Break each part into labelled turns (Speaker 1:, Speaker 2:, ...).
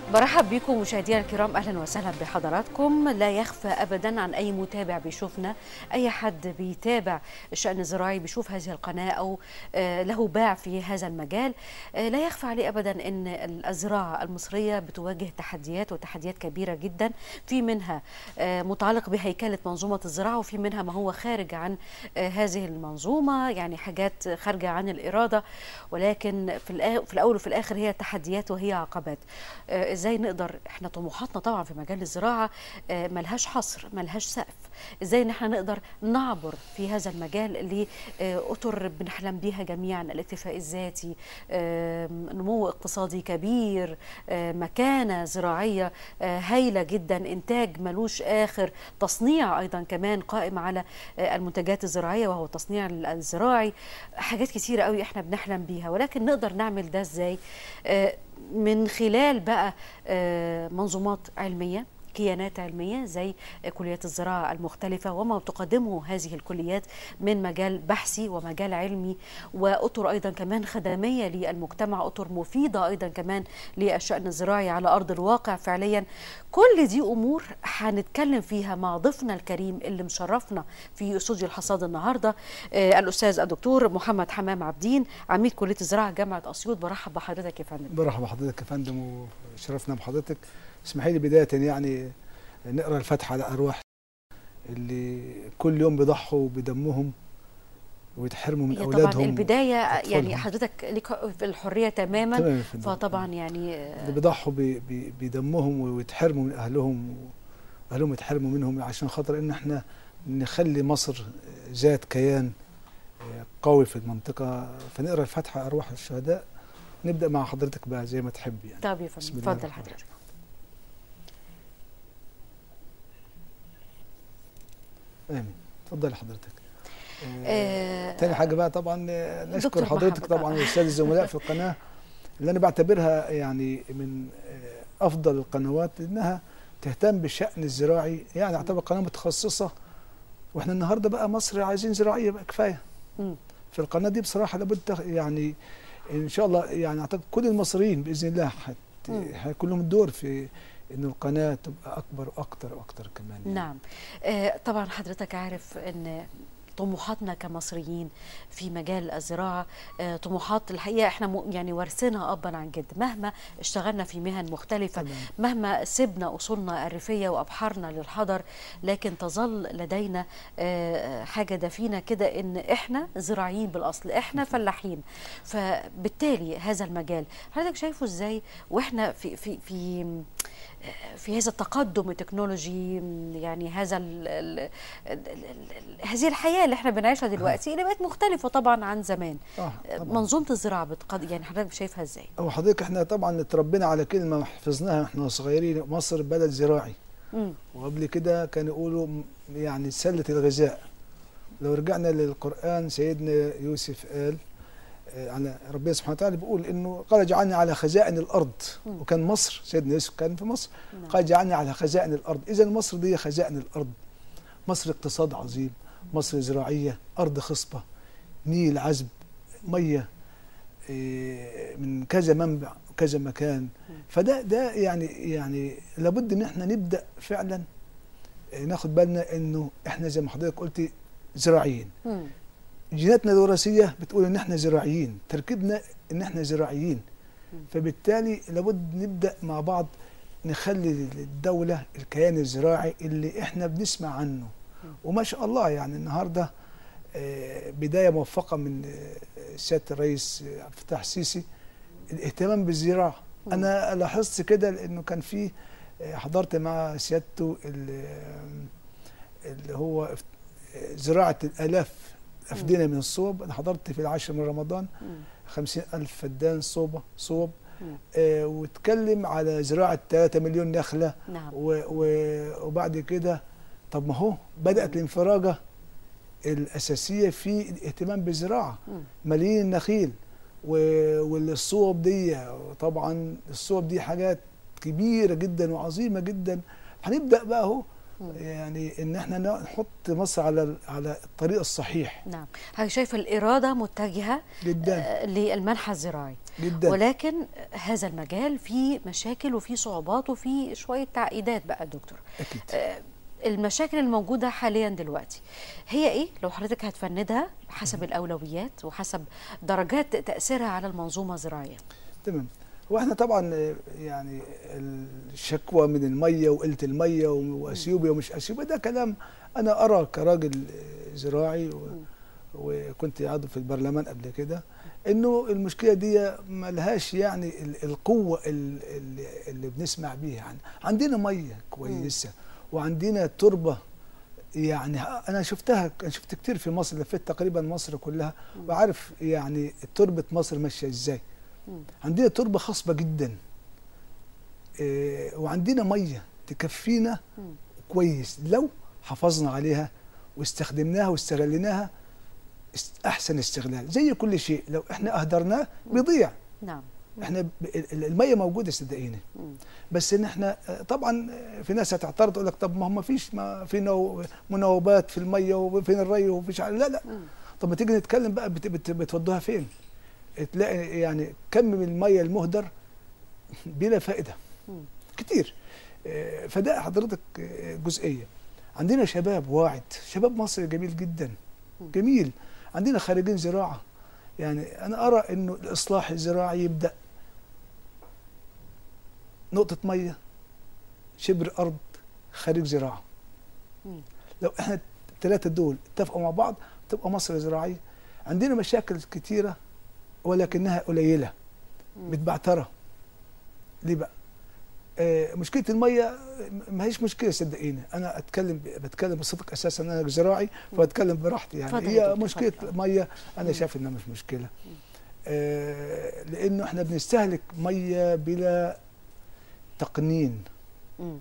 Speaker 1: برحب بكم مشاهدينا الكرام اهلا وسهلا بحضراتكم لا يخفى ابدا عن اي متابع بيشوفنا اي حد بيتابع الشان الزراعي بيشوف هذه القناه او آه، له باع في هذا المجال آه، لا يخفى عليه ابدا ان الزراعه المصريه بتواجه تحديات وتحديات كبيره جدا في منها آه، متعلق بهيكله منظومه الزراعه وفي منها ما هو خارج عن آه، هذه المنظومه يعني حاجات خارجه عن الاراده ولكن في الآ- في الاول وفي الاخر هي تحديات وهي عقبات آه، ازاي نقدر احنا طموحاتنا طبعا في مجال الزراعه آه، ملهاش حصر ملهاش سقف ازاي ان احنا نقدر نعبر في هذا المجال لاطر بنحلم بيها جميعا الاكتفاء الذاتي آم، نمو اقتصادي كبير آه، مكانه زراعيه آه، هايله جدا انتاج ملوش اخر تصنيع ايضا كمان قائم على آه، المنتجات الزراعيه وهو التصنيع الزراعي حاجات كتيره قوي احنا بنحلم بيها ولكن نقدر نعمل ده ازاي آه، من خلال بقى آه، منظومات علميه كيانات علمية زي كليات الزراعة المختلفة وما تقدمه هذه الكليات من مجال بحثي ومجال علمي وأطر أيضا كمان خدمية للمجتمع أطر مفيدة أيضا كمان للشأن الزراعي على أرض الواقع فعليا كل دي أمور هنتكلم فيها مع ضيفنا الكريم اللي مشرفنا في استوديو الحصاد النهاردة آه، الأستاذ الدكتور محمد حمام عبدين عميد كلية الزراعة جامعة أسيوط برحب بحضرتك يا فندم
Speaker 2: مرحبا بحضرتك يا فندم وشرفنا بحضرتك اسمحي لي بدايه يعني نقرا الفاتحه على الارواح اللي كل يوم بيضحوا بدمهم ويتحرموا من
Speaker 1: هي طبعا
Speaker 2: اولادهم
Speaker 1: البداية يعني
Speaker 2: وأطفالهم.
Speaker 1: حضرتك ليك في الحرية تماما
Speaker 2: تمام يا فندم.
Speaker 1: فطبعا يعني
Speaker 2: اللي بيضحوا ب- ب- بدمهم ويتحرموا من اهلهم واهلهم يتحرموا منهم عشان خاطر ان احنا نخلي مصر ذات كيان قوي في المنطقه فنقرا الفاتحه ارواح الشهداء نبدا مع حضرتك بقى زي ما تحب يعني
Speaker 1: طب يا
Speaker 2: بسم
Speaker 1: فندم
Speaker 2: الله
Speaker 1: اتفضل
Speaker 2: الرحمن
Speaker 1: حضرتك
Speaker 2: امين اتفضل حضرتك
Speaker 1: آه،
Speaker 2: تاني حاجه بقى طبعا آه، نشكر
Speaker 1: دكتور
Speaker 2: حضرتك
Speaker 1: محمد،
Speaker 2: طبعا
Speaker 1: آه.
Speaker 2: والاستاذ الزملاء في القناه اللي انا بعتبرها يعني من آه، افضل القنوات انها تهتم بالشان الزراعي يعني اعتبر قناه متخصصه واحنا النهارده بقى مصر عايزين زراعيه بقى كفايه
Speaker 1: مم.
Speaker 2: في القناه دي بصراحه لابد تخ- يعني ان شاء الله يعني اعتقد كل المصريين باذن الله حت-
Speaker 1: مم.
Speaker 2: هيكون لهم دور في ان القناه تبقى اكبر واكتر واكتر كمان يعني.
Speaker 1: نعم آه، طبعا حضرتك عارف ان طموحاتنا كمصريين في مجال الزراعة آه، طموحات الحقيقة احنا م- يعني وارثينها أبا عن جد مهما اشتغلنا في مهن مختلفة
Speaker 2: تمام.
Speaker 1: مهما سبنا أصولنا الريفية وأبحارنا للحضر لكن تظل لدينا آه، حاجة دفينة كده إن إحنا زراعيين بالأصل إحنا فلاحين فبالتالي هذا المجال حضرتك شايفه إزاي وإحنا في في في في هذا التقدم التكنولوجي يعني هذا ال ال ال ال هذه الحياه اللي احنا بنعيشها دلوقتي اللي بقت مختلفه طبعا عن زمان
Speaker 2: آه، طبعاً.
Speaker 1: منظومه الزراعه بتقد يعني حضرتك شايفها ازاي؟
Speaker 2: هو حضرتك احنا طبعا اتربينا على كلمه حفظناها واحنا صغيرين مصر بلد زراعي
Speaker 1: مم.
Speaker 2: وقبل كده كانوا يقولوا م- يعني سله الغذاء لو رجعنا للقران سيدنا يوسف قال آه، على ربنا سبحانه وتعالى بيقول انه قال جعلني على خزائن الارض
Speaker 1: مم.
Speaker 2: وكان مصر سيدنا يوسف كان في مصر
Speaker 1: نعم.
Speaker 2: قال جعلني على خزائن الارض اذا مصر دي خزائن الارض مصر اقتصاد عظيم مصر زراعيه ارض خصبه نيل عذب ميه إيه، من كذا منبع وكذا مكان فده ده يعني يعني لابد ان احنا نبدا فعلا إيه، ناخد بالنا انه احنا زي ما حضرتك قلتي زراعيين
Speaker 1: مم.
Speaker 2: جيناتنا الوراثيه بتقول ان احنا زراعيين تركيبنا ان احنا زراعيين
Speaker 1: مم.
Speaker 2: فبالتالي لابد نبدا مع بعض نخلي الدوله الكيان الزراعي اللي احنا بنسمع عنه وما شاء الله يعني النهارده آه، بدايه موفقه من آه، سياده الرئيس آه، عبد الفتاح السيسي الاهتمام بالزراعه
Speaker 1: مم.
Speaker 2: انا لاحظت كده لانه كان في آه، حضرت مع سيادته ال- آه، اللي هو اف- آه، زراعه الالاف افدنه من الصوب انا حضرت في العاشر من رمضان
Speaker 1: مم.
Speaker 2: خمسين ألف فدان صوبة صوب
Speaker 1: مم.
Speaker 2: آه واتكلم على زراعة 3 مليون نخلة
Speaker 1: نعم
Speaker 2: و و وبعد كده طب ما هو بدأت الانفراجة الأساسية في الاهتمام بالزراعة
Speaker 1: مم.
Speaker 2: ملايين النخيل و- والصوب دي طبعا الصوب دي حاجات كبيرة جدا وعظيمة جدا هنبدأ بقى اهو
Speaker 1: مم.
Speaker 2: يعني ان احنا نحط مصر على على الطريق الصحيح
Speaker 1: نعم هي شايفه الاراده متجهه
Speaker 2: جدا
Speaker 1: آه، للمنحى الزراعي
Speaker 2: جدا
Speaker 1: ولكن هذا المجال فيه مشاكل وفيه صعوبات وفيه شويه تعقيدات بقى دكتور
Speaker 2: اكيد
Speaker 1: آه، المشاكل الموجودة حاليا دلوقتي هي ايه لو حضرتك هتفندها حسب الأولويات وحسب درجات تأثيرها على المنظومة الزراعية
Speaker 2: تمام هو احنا طبعا آه، يعني الشكوى من الميه وقله الميه واثيوبيا ومش اثيوبيا ده كلام انا ارى كراجل آه، زراعي و وكنت عضو في البرلمان قبل كده انه المشكله دي ملهاش يعني ال- القوه ال- ال- اللي بنسمع بيها يعني عندنا ميه كويسه وعندنا تربه يعني انا شفتها انا شفت كتير في مصر لفيت تقريبا مصر كلها وعارف يعني تربه مصر ماشيه ازاي
Speaker 1: مم.
Speaker 2: عندنا تربه خصبه جدا إيه، وعندنا ميه تكفينا
Speaker 1: مم.
Speaker 2: كويس لو حافظنا عليها واستخدمناها واستغليناها است- احسن استغلال زي كل شيء لو احنا اهدرناه بيضيع
Speaker 1: نعم
Speaker 2: احنا ب- ال- الميه موجوده صدقيني
Speaker 1: مم.
Speaker 2: بس ان احنا آه، طبعا آه، في ناس هتعترض تقول لك طب ما هو ما فيش ما في نو- مناوبات في الميه وفين الري ومفيش عارف- لا لا
Speaker 1: مم.
Speaker 2: طب ما تيجي نتكلم بقى بت- بت- بتودوها فين تلاقي يعني كم من الميه المهدر بلا فائده
Speaker 1: مم.
Speaker 2: كتير آه، فده حضرتك آه، جزئيه عندنا شباب واعد شباب مصر جميل جدا
Speaker 1: مم.
Speaker 2: جميل عندنا خريجين زراعه يعني انا ارى انه الاصلاح الزراعي يبدا نقطه ميه شبر ارض خريج زراعه
Speaker 1: مم.
Speaker 2: لو احنا الثلاثه دول اتفقوا مع بعض تبقى مصر زراعيه عندنا مشاكل كتيره ولكنها قليله
Speaker 1: مم.
Speaker 2: متبعتره ليه بقى آه مشكله الميه ما هيش مشكله صدقيني انا اتكلم بتكلم بصدق اساسا انا زراعي فاتكلم براحتي يعني
Speaker 1: اتفضل يا
Speaker 2: هي
Speaker 1: دكتور،
Speaker 2: مشكله
Speaker 1: اتفضل.
Speaker 2: ميه انا
Speaker 1: مم.
Speaker 2: شايف انها مش مشكله آه لانه احنا بنستهلك ميه بلا تقنين
Speaker 1: مم.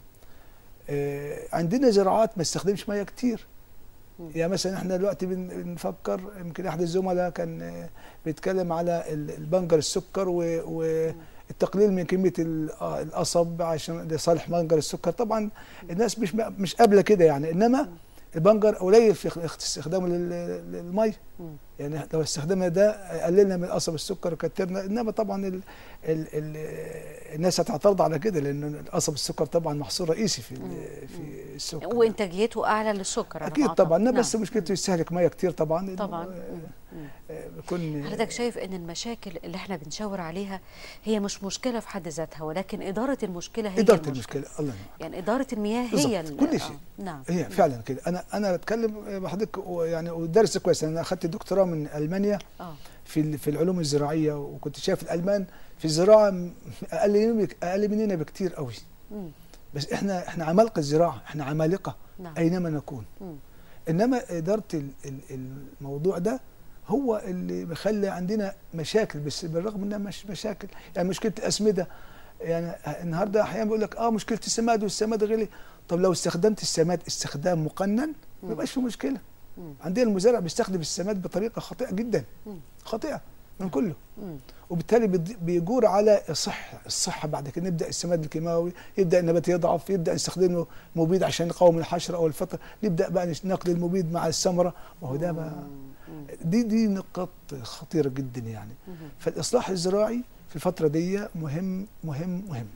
Speaker 2: آه، عندنا زراعات ما تستخدمش ميه كتير
Speaker 1: مم.
Speaker 2: يعني مثلا احنا دلوقتي بن- بنفكر يمكن احد الزملاء كان آه، بيتكلم على ال- البنجر السكر و- والتقليل من كميه ال- آه، القصب عشان لصالح بنجر السكر طبعا الناس مش مش قابله كده يعني انما البنجر قليل في اخ- استخدامه لل- للميه
Speaker 1: مم.
Speaker 2: يعني لو استخدمنا ده قللنا من قصب السكر وكترنا انما طبعا ال ال ال الناس هتعترض على كده لان قصب السكر طبعا محصول رئيسي في ال- في السكر
Speaker 1: وإنتاجيته أعلى للسكر على ما
Speaker 2: اكيد
Speaker 1: أعتقد.
Speaker 2: طبعا
Speaker 1: نعم.
Speaker 2: بس مشكلته يستهلك ميه كتير طبعا إنه،
Speaker 1: طبعا
Speaker 2: آه،
Speaker 1: مم. مم.
Speaker 2: آه، بيكون
Speaker 1: حضرتك شايف ان المشاكل اللي احنا بنشاور عليها هي مش مشكله في حد ذاتها ولكن اداره المشكله هي
Speaker 2: اداره المشكله الله ينور
Speaker 1: يعني اداره المياه هي
Speaker 2: بالظبط،
Speaker 1: ال-
Speaker 2: كل
Speaker 1: آه،
Speaker 2: شيء.
Speaker 1: نعم
Speaker 2: هي فعلا كده انا انا بتكلم مع حضرتك و- يعني ودرس كويس انا اخذت دكتوراه من المانيا
Speaker 1: اه
Speaker 2: في ال- في العلوم الزراعيه وكنت شايف الالمان في الزراعه م- اقل مننا بك- اقل مننا بكتير قوي
Speaker 1: مم.
Speaker 2: بس احنا احنا عمالقه الزراعه احنا عمالقه
Speaker 1: نعم
Speaker 2: اينما نكون
Speaker 1: مم.
Speaker 2: انما اداره ال- ال- الموضوع ده هو اللي بيخلي عندنا مشاكل بس بالرغم انها مش مشاكل يعني مشكله الاسمده يعني النهارده احيانا بيقول لك اه مشكله السماد والسماد غلي طب لو استخدمت السماد استخدام مقنن ما يبقاش في مشكله
Speaker 1: مم.
Speaker 2: عندنا المزارع بيستخدم السماد بطريقه خاطئه جدا
Speaker 1: مم.
Speaker 2: خاطئه من كله
Speaker 1: مم.
Speaker 2: وبالتالي بيض- بيجور على الصحة الصحة بعد كده نبدأ السماد الكيماوي يبدأ النبات يضعف يبدأ نستخدمه مبيد عشان نقاوم الحشرة أو الفطر نبدأ بقى نقل المبيد مع الثمرة وهو ده بقى
Speaker 1: مم.
Speaker 2: دي دي نقاط خطيرة جدا يعني
Speaker 1: مم.
Speaker 2: فالإصلاح الزراعي في الفترة دي مهم مهم مهم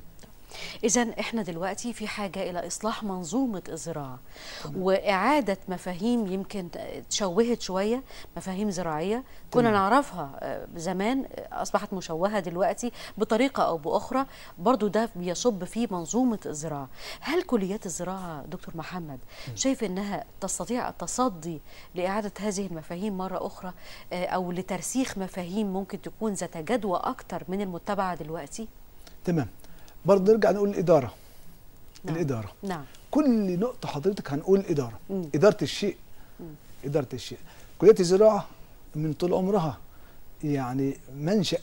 Speaker 1: إذا إحنا دلوقتي في حاجة إلى إصلاح منظومة الزراعة وإعادة مفاهيم يمكن تشوهت شوية مفاهيم زراعية كنا
Speaker 2: تمام.
Speaker 1: نعرفها آه، زمان آه، أصبحت مشوهة دلوقتي بطريقة أو بأخرى برضو ده بيصب في منظومة الزراعة هل كليات الزراعة دكتور محمد شايف أنها تستطيع التصدي لإعادة هذه المفاهيم مرة أخرى آه، أو لترسيخ مفاهيم ممكن تكون ذات جدوى أكتر من المتبعة دلوقتي
Speaker 2: تمام برضه نرجع نقول الإدارة
Speaker 1: نعم.
Speaker 2: الإدارة
Speaker 1: نعم
Speaker 2: كل نقطة حضرتك هنقول إدارة
Speaker 1: مم.
Speaker 2: إدارة الشيء
Speaker 1: مم.
Speaker 2: إدارة الشيء كلية الزراعة من طول عمرها يعني منشأ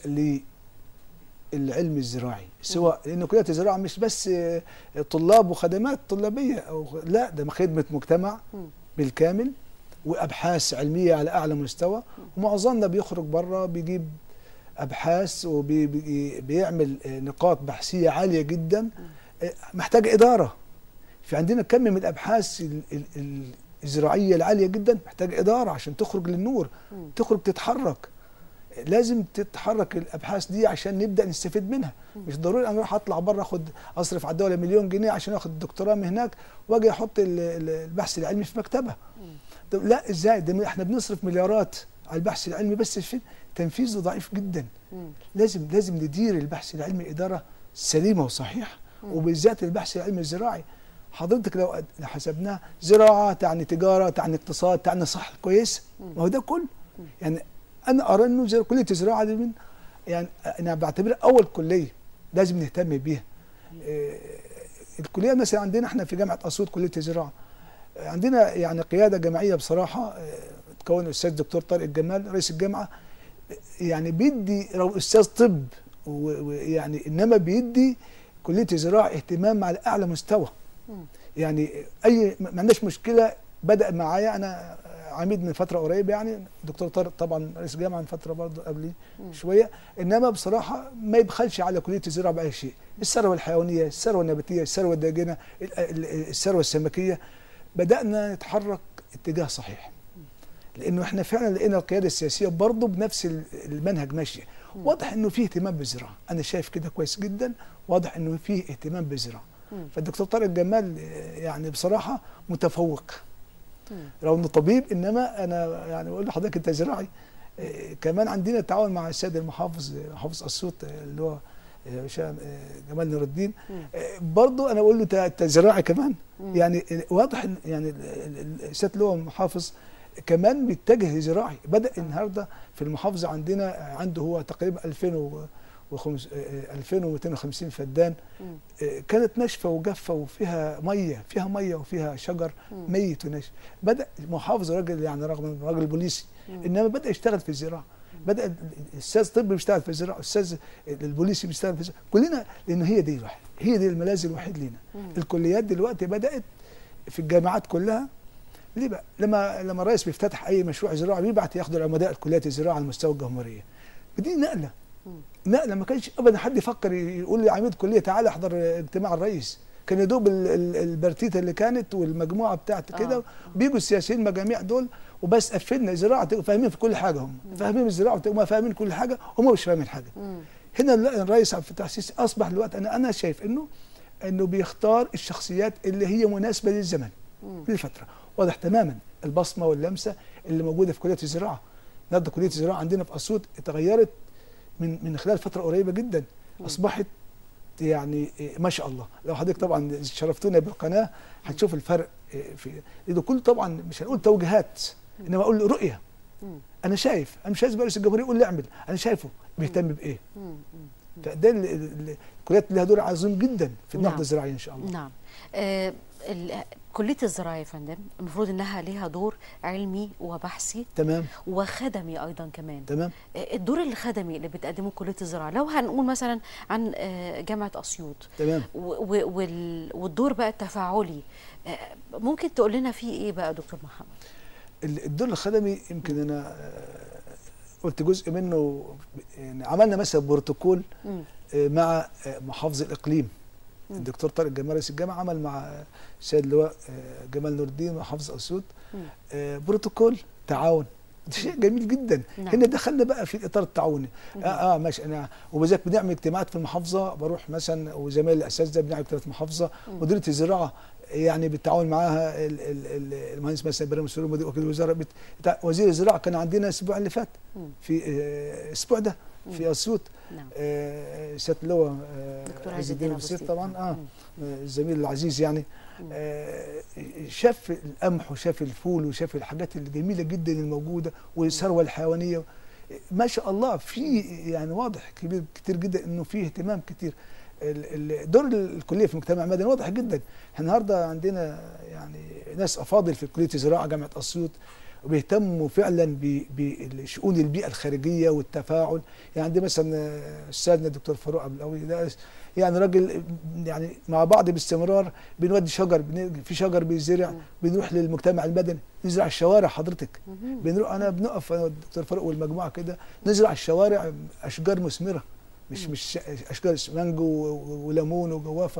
Speaker 2: للعلم الزراعي سواء لأن كلية الزراعة مش بس آه، طلاب وخدمات طلابية أو لا ده خدمة مجتمع
Speaker 1: مم.
Speaker 2: بالكامل وأبحاث علمية على أعلى مستوى ومعظمنا بيخرج بره بيجيب أبحاث وبيعمل نقاط بحثية عالية جدا آه، محتاج إدارة في عندنا كم من الابحاث ال- ال- ال- الزراعيه العاليه جدا محتاج اداره عشان تخرج للنور
Speaker 1: مم.
Speaker 2: تخرج تتحرك لازم تتحرك الابحاث دي عشان نبدا نستفيد منها مش ضروري انا اروح اطلع بره اخد اصرف على الدوله مليون جنيه عشان اخد الدكتوراه من هناك واجي احط ال- ال- البحث العلمي في مكتبه طب لا ازاي ده احنا بنصرف مليارات على البحث العلمي بس في تنفيذه ضعيف جدا
Speaker 1: مم.
Speaker 2: لازم لازم ندير البحث العلمي اداره سليمه وصحيحه وبالذات البحث العلمي الزراعي حضرتك لو أد- لو حسبناها زراعه تعني تجاره تعني اقتصاد تعني صحه كويس ما هو ده كله يعني انا ارى انه زي كليه الزراعه دي من يعني انا بعتبرها اول كليه لازم نهتم بيها إيه، الكليه مثلا عندنا احنا في جامعه اسيوط كليه الزراعه عندنا يعني قياده جماعيه بصراحه آه، تكون الاستاذ دكتور طارق الجمال رئيس الجامعه يعني بيدي لو استاذ طب و- ويعني انما بيدي كليه الزراعه اهتمام على اعلى مستوى
Speaker 1: مم.
Speaker 2: يعني اي ما عندناش مشكله بدا معايا انا عميد من فتره قريبه يعني دكتور طارق طبعا رئيس جامعه من فتره برضه قبلي شويه انما بصراحه ما يبخلش على كليه الزراعه باي شيء الثروه الحيوانيه الثروه النباتيه الثروه الداجنه ال- ال- الثروه السمكيه بدانا نتحرك اتجاه صحيح لانه احنا فعلا لقينا القياده السياسيه برضه بنفس ال- المنهج ماشيه واضح انه فيه اهتمام بالزراعه انا شايف كده كويس جدا واضح انه فيه اهتمام بالزراعه
Speaker 1: مم.
Speaker 2: فالدكتور طارق جمال آه، يعني بصراحه متفوق
Speaker 1: مم.
Speaker 2: رغم انه طبيب انما انا يعني بقول لحضرتك انت زراعي آه، كمان عندنا تعاون مع السيد المحافظ آه، محافظ اسيوط آه، اللي هو آه، هشام آه، جمال نور الدين
Speaker 1: مم.
Speaker 2: آه، برضه انا بقول له تا- انت زراعي كمان
Speaker 1: مم.
Speaker 2: يعني ال- واضح إن- يعني ال- ال- السيد اللي هو المحافظ كمان بيتجه زراعي بدا النهارده في المحافظه عندنا عنده هو تقريبا 2005 آه، 2250 فدان
Speaker 1: مم.
Speaker 2: آه، كانت ناشفه وجافه وفيها ميه فيها ميه وفيها شجر
Speaker 1: مم.
Speaker 2: ميت وناشف بدا المحافظ راجل يعني رغم انه راجل بوليسي
Speaker 1: مم.
Speaker 2: انما بدا يشتغل في الزراعه بدا ال- ال- الاستاذ طب بيشتغل في الزراعه الاستاذ البوليسي بيشتغل في الزراعه كلنا لان هي دي الواحد هي دي الملاذ الوحيد لينا
Speaker 1: مم.
Speaker 2: الكليات دلوقتي بدات في الجامعات كلها ليه بقى لما لما الرئيس بيفتتح اي مشروع زراعي بيبعت ياخدوا العمداء الكليات الزراعه على مستوى الجمهوريه دي نقله
Speaker 1: مم.
Speaker 2: نقله ما كانش ابدا حد يفكر يقول لي عميد كليه تعالى احضر اجتماع الرئيس كان يدوب ال- ال- البرتيته اللي كانت والمجموعه بتاعت
Speaker 1: آه.
Speaker 2: كده بيجوا السياسيين المجاميع دول وبس قفلنا زراعه فاهمين في كل حاجه هم فاهمين الزراعه هم فاهمين كل حاجه هم مش فاهمين حاجه
Speaker 1: مم.
Speaker 2: هنا ال- الرئيس عبد الفتاح السيسي اصبح دلوقتي انا انا شايف انه انه بيختار الشخصيات اللي هي مناسبه للزمن
Speaker 1: مم.
Speaker 2: للفتره واضح تماما البصمه واللمسه اللي موجوده في كليه الزراعه النهارده كليه الزراعه عندنا في اسيوط اتغيرت من من خلال فتره قريبه جدا اصبحت يعني إيه، ما شاء الله لو حضرتك طبعا شرفتونا بالقناه هتشوف الفرق إيه، في ده كله طبعا مش هنقول توجيهات انما اقول رؤيه
Speaker 1: مم.
Speaker 2: انا شايف انا مش عايز بقى رئيس الجمهوريه يقول لي اعمل انا شايفه بيهتم بايه
Speaker 1: مم. مم.
Speaker 2: فده ال- ال- الكليات لها دور عظيم جدا في النهضه
Speaker 1: نعم.
Speaker 2: الزراعيه ان شاء الله
Speaker 1: نعم آه ال- كلية الزراعة يا فندم المفروض انها ليها دور علمي وبحثي
Speaker 2: تمام
Speaker 1: وخدمي ايضا كمان
Speaker 2: تمام
Speaker 1: آه، الدور الخدمي اللي بتقدمه كلية الزراعة لو هنقول مثلا عن آه، جامعة أسيوط
Speaker 2: تمام
Speaker 1: و- و- وال- والدور بقى التفاعلي آه، ممكن تقول لنا فيه ايه بقى دكتور محمد
Speaker 2: ال- الدور الخدمي يمكن انا آه، قلت جزء منه يعني عملنا مثلا بروتوكول
Speaker 1: مم.
Speaker 2: آه، مع آه، محافظ الاقليم
Speaker 1: مم.
Speaker 2: الدكتور طارق جمال رئيس الجامعه عمل مع آه، السيد اللواء آه، جمال نور الدين محافظ اسيوط
Speaker 1: مم.
Speaker 2: آه، بروتوكول تعاون ده شيء جميل جدا
Speaker 1: نعم.
Speaker 2: هنا دخلنا بقى في الاطار التعاوني
Speaker 1: مم.
Speaker 2: اه اه ماشي انا وبذلك بنعمل اجتماعات في المحافظه بروح مثلا وزمايل الاساتذه بنعمل اجتماعات في المحافظه
Speaker 1: مم.
Speaker 2: مديريه الزراعه يعني بالتعاون معاها ال- ال- ال- المهندس مثلا ابراهيم السوري مدير وكيل الوزاره بت- بتاع وزير الزراعه كان عندنا الاسبوع اللي فات
Speaker 1: مم.
Speaker 2: في آه، الاسبوع ده في اسيوط
Speaker 1: نعم
Speaker 2: آه، سياده اللواء آه،
Speaker 1: دكتور
Speaker 2: عز
Speaker 1: عز
Speaker 2: الدين
Speaker 1: الدين
Speaker 2: ابو سيف
Speaker 1: أبو
Speaker 2: طبعا
Speaker 1: سيف.
Speaker 2: اه
Speaker 1: مم.
Speaker 2: آه، الزميل العزيز يعني
Speaker 1: مم.
Speaker 2: آه، شاف القمح وشاف الفول وشاف الحاجات الجميله جدا الموجوده والثروه الحيوانيه ما شاء الله في يعني واضح كبير كتير جدا انه في اهتمام كتير ال- ال- دور الكليه في المجتمع المدني واضح جدا احنا النهارده عندنا يعني ناس افاضل في كليه الزراعه جامعه اسيوط وبيهتموا فعلا ب- بشؤون البيئه الخارجيه والتفاعل يعني عندي مثلا آه، استاذنا الدكتور فاروق عبد القوي ده يعني راجل يعني مع بعض باستمرار بنودي شجر بن- في شجر بيزرع
Speaker 1: مم.
Speaker 2: بنروح للمجتمع المدني نزرع الشوارع حضرتك
Speaker 1: مهم.
Speaker 2: بنروح انا بنقف انا والدكتور فاروق والمجموعه كده نزرع الشوارع اشجار مثمره مش
Speaker 1: مم.
Speaker 2: مش اشجار مانجو و- وليمون وجوافه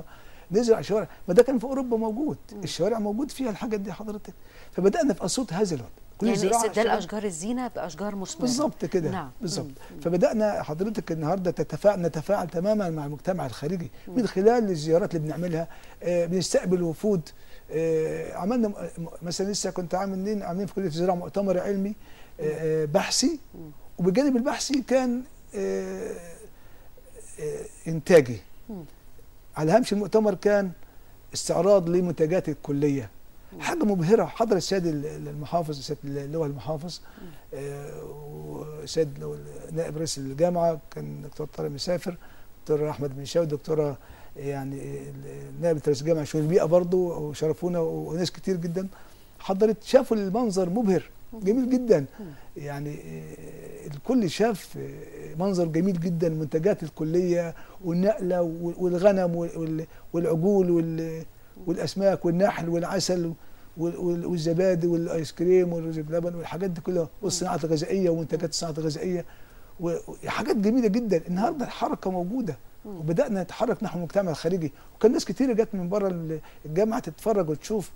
Speaker 2: نزرع شوارع ما ده كان في اوروبا موجود الشوارع موجود فيها الحاجات دي حضرتك فبدانا في اسيوط هذا الوقت
Speaker 1: يعني
Speaker 2: زراعة
Speaker 1: استبدال
Speaker 2: شوارع.
Speaker 1: اشجار الزينه باشجار مثمره
Speaker 2: بالظبط كده
Speaker 1: نعم.
Speaker 2: بالظبط
Speaker 1: مم.
Speaker 2: فبدانا حضرتك النهارده تتفاعل نتفاعل تماما مع المجتمع الخارجي من خلال الزيارات اللي بنعملها آه، بنستقبل وفود آه، عملنا م- م- مثلا لسه كنت عاملين عاملين في كليه الزراعه مؤتمر علمي آه، آه، بحثي
Speaker 1: مم.
Speaker 2: وبالجانب البحثي كان آه، آه، انتاجي
Speaker 1: مم.
Speaker 2: على هامش المؤتمر كان استعراض لمنتجات الكليه حاجه مبهره حضر السيد ال- المحافظ السيد اللواء المحافظ آه، وسيد لو- نائب رئيس الجامعه كان دكتور طارق مسافر دكتور احمد بن شاوي دكتوره يعني ال- نائب رئيس الجامعه شؤون البيئه برضه وشرفونا وناس كتير جدا حضرت شافوا المنظر مبهر جميل جدا يعني آه، الكل شاف آه، منظر جميل جدا منتجات الكليه والنقله وال- والغنم وال- والعجول وال- والاسماك والنحل والعسل وال- وال- والزبادي والايس كريم والرز بلبن والحاجات دي كلها والصناعه الغذائيه ومنتجات الصناعه الغذائيه و- وحاجات جميله جدا النهارده الحركه موجوده وبدانا نتحرك نحو المجتمع الخارجي وكان ناس كتير جت من بره ال- الجامعه تتفرج وتشوف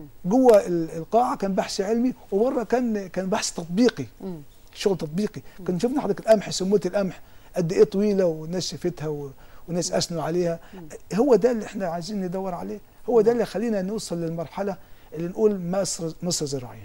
Speaker 2: جوه ال- القاعه كان بحث علمي وبره كان كان بحث تطبيقي
Speaker 1: مم.
Speaker 2: شغل تطبيقي كنا شفنا حضرتك القمح سموت القمح قد ايه طويله والناس شافتها و... وناس اثنوا عليها هو ده اللي احنا عايزين ندور عليه هو ده اللي يخلينا نوصل للمرحله اللي نقول مصر مصر زراعيه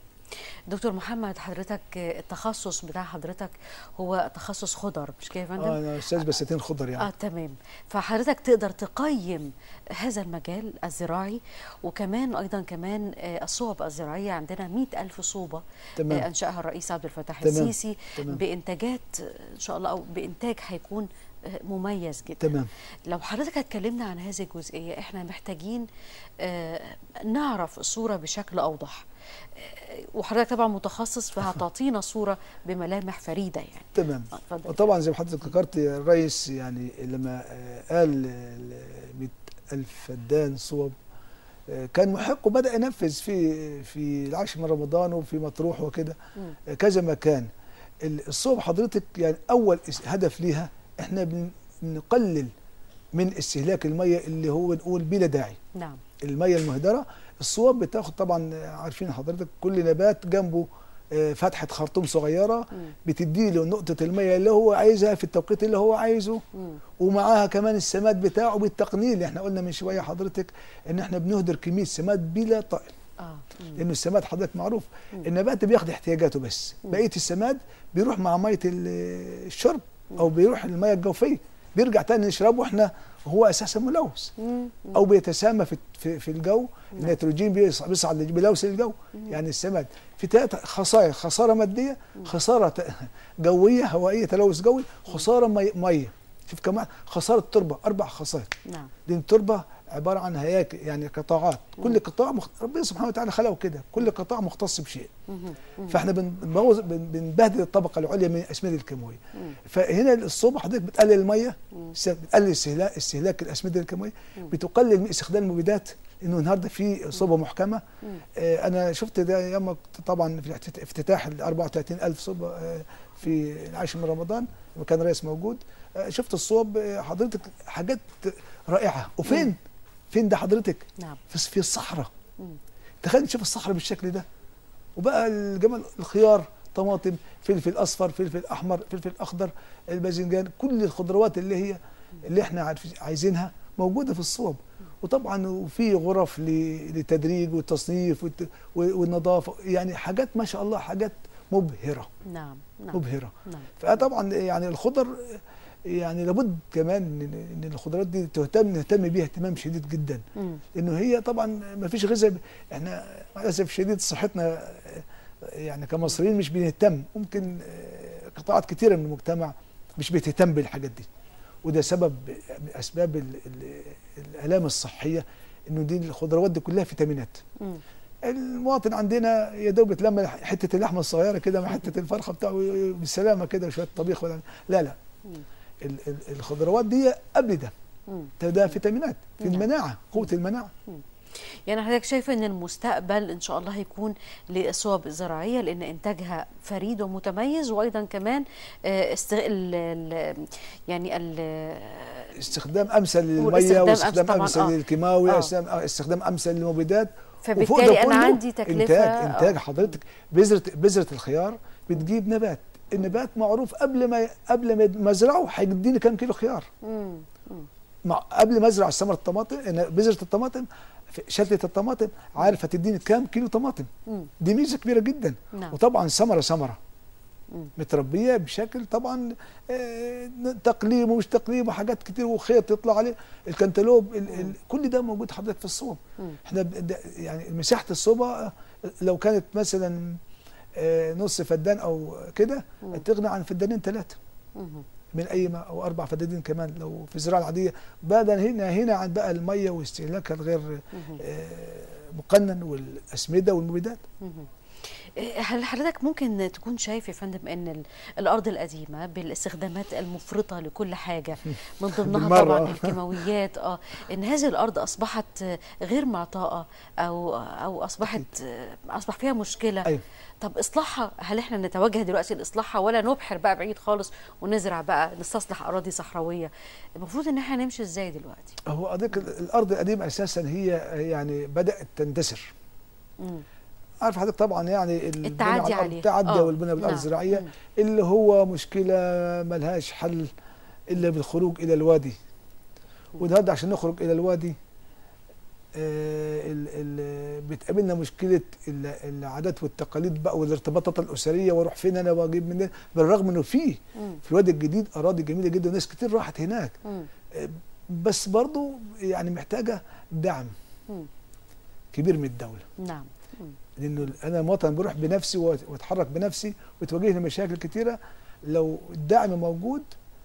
Speaker 1: دكتور محمد حضرتك آه، التخصص بتاع حضرتك هو تخصص خضر مش كده يا فندم؟
Speaker 2: اه انا استاذ بساتين خضر يعني
Speaker 1: اه تمام فحضرتك تقدر تقيم هذا المجال الزراعي وكمان ايضا كمان آه، الصوب الزراعيه عندنا مئة ألف صوبه
Speaker 2: تمام.
Speaker 1: آه، انشاها الرئيس عبد الفتاح
Speaker 2: تمام.
Speaker 1: السيسي
Speaker 2: تمام.
Speaker 1: بانتاجات آه، ان شاء الله او بانتاج هيكون آه، مميز جدا
Speaker 2: تمام
Speaker 1: لو حضرتك اتكلمنا عن هذه الجزئيه احنا محتاجين آه، نعرف الصوره بشكل اوضح آه، وحضرتك طبعا متخصص فهتعطينا صوره بملامح فريده يعني
Speaker 2: تمام
Speaker 1: آه، اتفضل
Speaker 2: وطبعا زي ما حضرتك ذكرت الرئيس يعني لما آه، قال ال 100 ألف فدان صوب آه، كان محق وبدأ ينفذ في في العاشر من رمضان وفي مطروح وكده
Speaker 1: مم.
Speaker 2: آه، كذا مكان ال- الصوب حضرتك يعني أول اس- هدف ليها احنا بن- بنقلل من استهلاك المية اللي هو نقول بلا داعي
Speaker 1: نعم
Speaker 2: المية المهدرة الصواب بتاخد طبعا عارفين حضرتك كل نبات جنبه آه، فتحة خرطوم صغيرة
Speaker 1: مم.
Speaker 2: بتدي له نقطة المية اللي هو عايزها في التوقيت اللي هو عايزه
Speaker 1: مم.
Speaker 2: ومعاها كمان السماد بتاعه بالتقنين احنا قلنا من شوية حضرتك ان احنا بنهدر كمية سماد بلا طائل
Speaker 1: اه مم.
Speaker 2: لان السماد حضرتك معروف النبات بياخد احتياجاته بس بقية السماد بيروح مع مية ال- الشرب او بيروح المية الجوفية بيرجع تاني نشربه احنا وهو اساسا ملوث
Speaker 1: مم.
Speaker 2: او بيتسامى في في, في الجو النيتروجين بيص- بيصعد بيلوث الجو يعني السماد في ثلاث خسائر خساره ماديه خساره ت- جويه هوائيه تلوث جوي خساره مي- ميه شوف كمان خساره تربه اربع خسائر
Speaker 1: نعم
Speaker 2: لان التربه عباره عن هياكل يعني قطاعات كل قطاع مخ... ربنا سبحانه وتعالى خلقه كده كل قطاع مختص بشيء
Speaker 1: مهم. مهم.
Speaker 2: فاحنا بنبوظ بن- بنبهدل الطبقه العليا من الاسمده الكيماويه فهنا الصوبه حضرتك بتقلل الميه س- بتقلل استهلاك استهلاك الاسمده الكيماويه بتقلل من استخدام المبيدات لانه النهارده في صوبه محكمه آه انا شفت ده يوم كنت طبعا في احتت- افتتاح ال 34000 صوبه آه في العاشر من رمضان لما كان الرئيس موجود آه شفت الصوب آه، حضرتك حاجات رائعه وفين فين ده حضرتك
Speaker 1: نعم
Speaker 2: في في الصحراء
Speaker 1: مم.
Speaker 2: تخيل تشوف الصحراء بالشكل ده وبقى الجمال الخيار طماطم فلفل اصفر فلفل احمر فلفل اخضر الباذنجان كل الخضروات اللي هي اللي احنا عارف- عايزينها موجوده في الصوب وطبعا وفي غرف ل- للتدريج والتصنيف والت- والنظافه يعني حاجات ما شاء الله حاجات مبهره
Speaker 1: نعم نعم
Speaker 2: مبهره
Speaker 1: نعم
Speaker 2: فطبعا يعني الخضر يعني لابد كمان ان إن الخضروات دي تهتم نهتم بيها اهتمام شديد جدا
Speaker 1: مم.
Speaker 2: لانه هي طبعا ما فيش غذاء ب- احنا مع الاسف الشديد صحتنا آه، يعني كمصريين مش بنهتم ممكن آه، قطاعات كثيره من المجتمع مش بتهتم بالحاجات دي وده سبب من اسباب ال- ال- الالام الصحيه انه دي الخضروات دي كلها فيتامينات
Speaker 1: مم.
Speaker 2: المواطن عندنا يا دوب يتلم حته اللحمه الصغيره كده مع حته الفرخه بتاعه بالسلامه كده وشويه طبيخ ولا لا لا
Speaker 1: مم.
Speaker 2: ال- ال- الخضروات دي قبل ده
Speaker 1: مم.
Speaker 2: ده, ده فيتامينات في
Speaker 1: نعم.
Speaker 2: المناعه قوه المناعه
Speaker 1: يعني حضرتك شايفه ان المستقبل ان شاء الله هيكون للصوب الزراعيه لان انتاجها فريد ومتميز وايضا كمان آه، است... ال... ال... يعني ال...
Speaker 2: استخدام امثل للميه
Speaker 1: والاستخدام
Speaker 2: واستخدام
Speaker 1: أمثل
Speaker 2: امثل
Speaker 1: طبعاً، آه.
Speaker 2: للكيماوي
Speaker 1: آه.
Speaker 2: استخدام استخدام امثل للمبيدات وفوق
Speaker 1: فبالتالي
Speaker 2: ده
Speaker 1: انا
Speaker 2: كله
Speaker 1: عندي تكلفه
Speaker 2: انتاج انتاج
Speaker 1: آه.
Speaker 2: حضرتك بذره بذره الخيار بتجيب نبات النبات معروف قبل ما قبل ما- ما ازرعه هيديني كام كيلو خيار
Speaker 1: مم. مم.
Speaker 2: مع قبل ما ازرع ثمره الطماطم إن بذره الطماطم في شتله الطماطم عارف هتديني كام كيلو طماطم
Speaker 1: مم.
Speaker 2: دي ميزه كبيره جدا
Speaker 1: نعم
Speaker 2: وطبعا ثمره ثمره
Speaker 1: مم.
Speaker 2: متربيه بشكل طبعا آه، تقليم ومش تقليم وحاجات كتير وخيط يطلع عليه الكنتالوب ال ال كل ده موجود حضرتك في الصوب
Speaker 1: مم.
Speaker 2: احنا ب- ده- يعني مساحه الصوبه آه، لو كانت مثلا آه، نص فدان او كده
Speaker 1: مم.
Speaker 2: تغنى عن فدانين ثلاثه
Speaker 1: مم.
Speaker 2: من اي ما او اربع فدادين كمان لو في الزراعه العاديه بدل هنا هنا عن بقى الميه واستهلاكها الغير
Speaker 1: مم.
Speaker 2: آه، مقنن والاسمده والمبيدات
Speaker 1: مهم. إيه، هل حضرتك ممكن تكون شايف يا فندم ان ال- الارض القديمه بالاستخدامات المفرطه لكل حاجه من ضمنها
Speaker 2: بالمرة،
Speaker 1: طبعا
Speaker 2: آه.
Speaker 1: الكيماويات اه ان هذه الارض اصبحت آه، غير معطاءه او او اصبحت آه، اصبح فيها مشكله
Speaker 2: ايوه
Speaker 1: طب اصلاحها هل احنا نتوجه دلوقتي لاصلاحها ولا نبحر بقى بعيد خالص ونزرع بقى نستصلح اراضي صحراويه المفروض ان احنا نمشي ازاي دلوقتي
Speaker 2: هو قضيك الارض القديمه اساسا هي يعني بدات تندثر
Speaker 1: مم.
Speaker 2: عارف حضرتك طبعا يعني البناء
Speaker 1: التعدي
Speaker 2: على الأرض-
Speaker 1: عليها.
Speaker 2: التعدي
Speaker 1: آه،
Speaker 2: والبناء بالارض
Speaker 1: نعم.
Speaker 2: الزراعيه
Speaker 1: مم.
Speaker 2: اللي هو مشكله ملهاش حل الا بالخروج الى الوادي والنهارده عشان نخرج الى الوادي آه، ال- ال- بتقابلنا مشكله ال- العادات والتقاليد بقى والارتباطات الاسريه واروح فين انا واجيب منين بالرغم انه في
Speaker 1: مم.
Speaker 2: في الوادي الجديد اراضي جميله جدا وناس كتير راحت هناك
Speaker 1: مم.
Speaker 2: آه، بس برضو يعني محتاجه دعم
Speaker 1: مم.
Speaker 2: كبير من الدوله
Speaker 1: نعم مم.
Speaker 2: لانه انا مواطن بروح بنفسي وأت- واتحرك بنفسي وتواجهني مشاكل كتيره لو الدعم موجود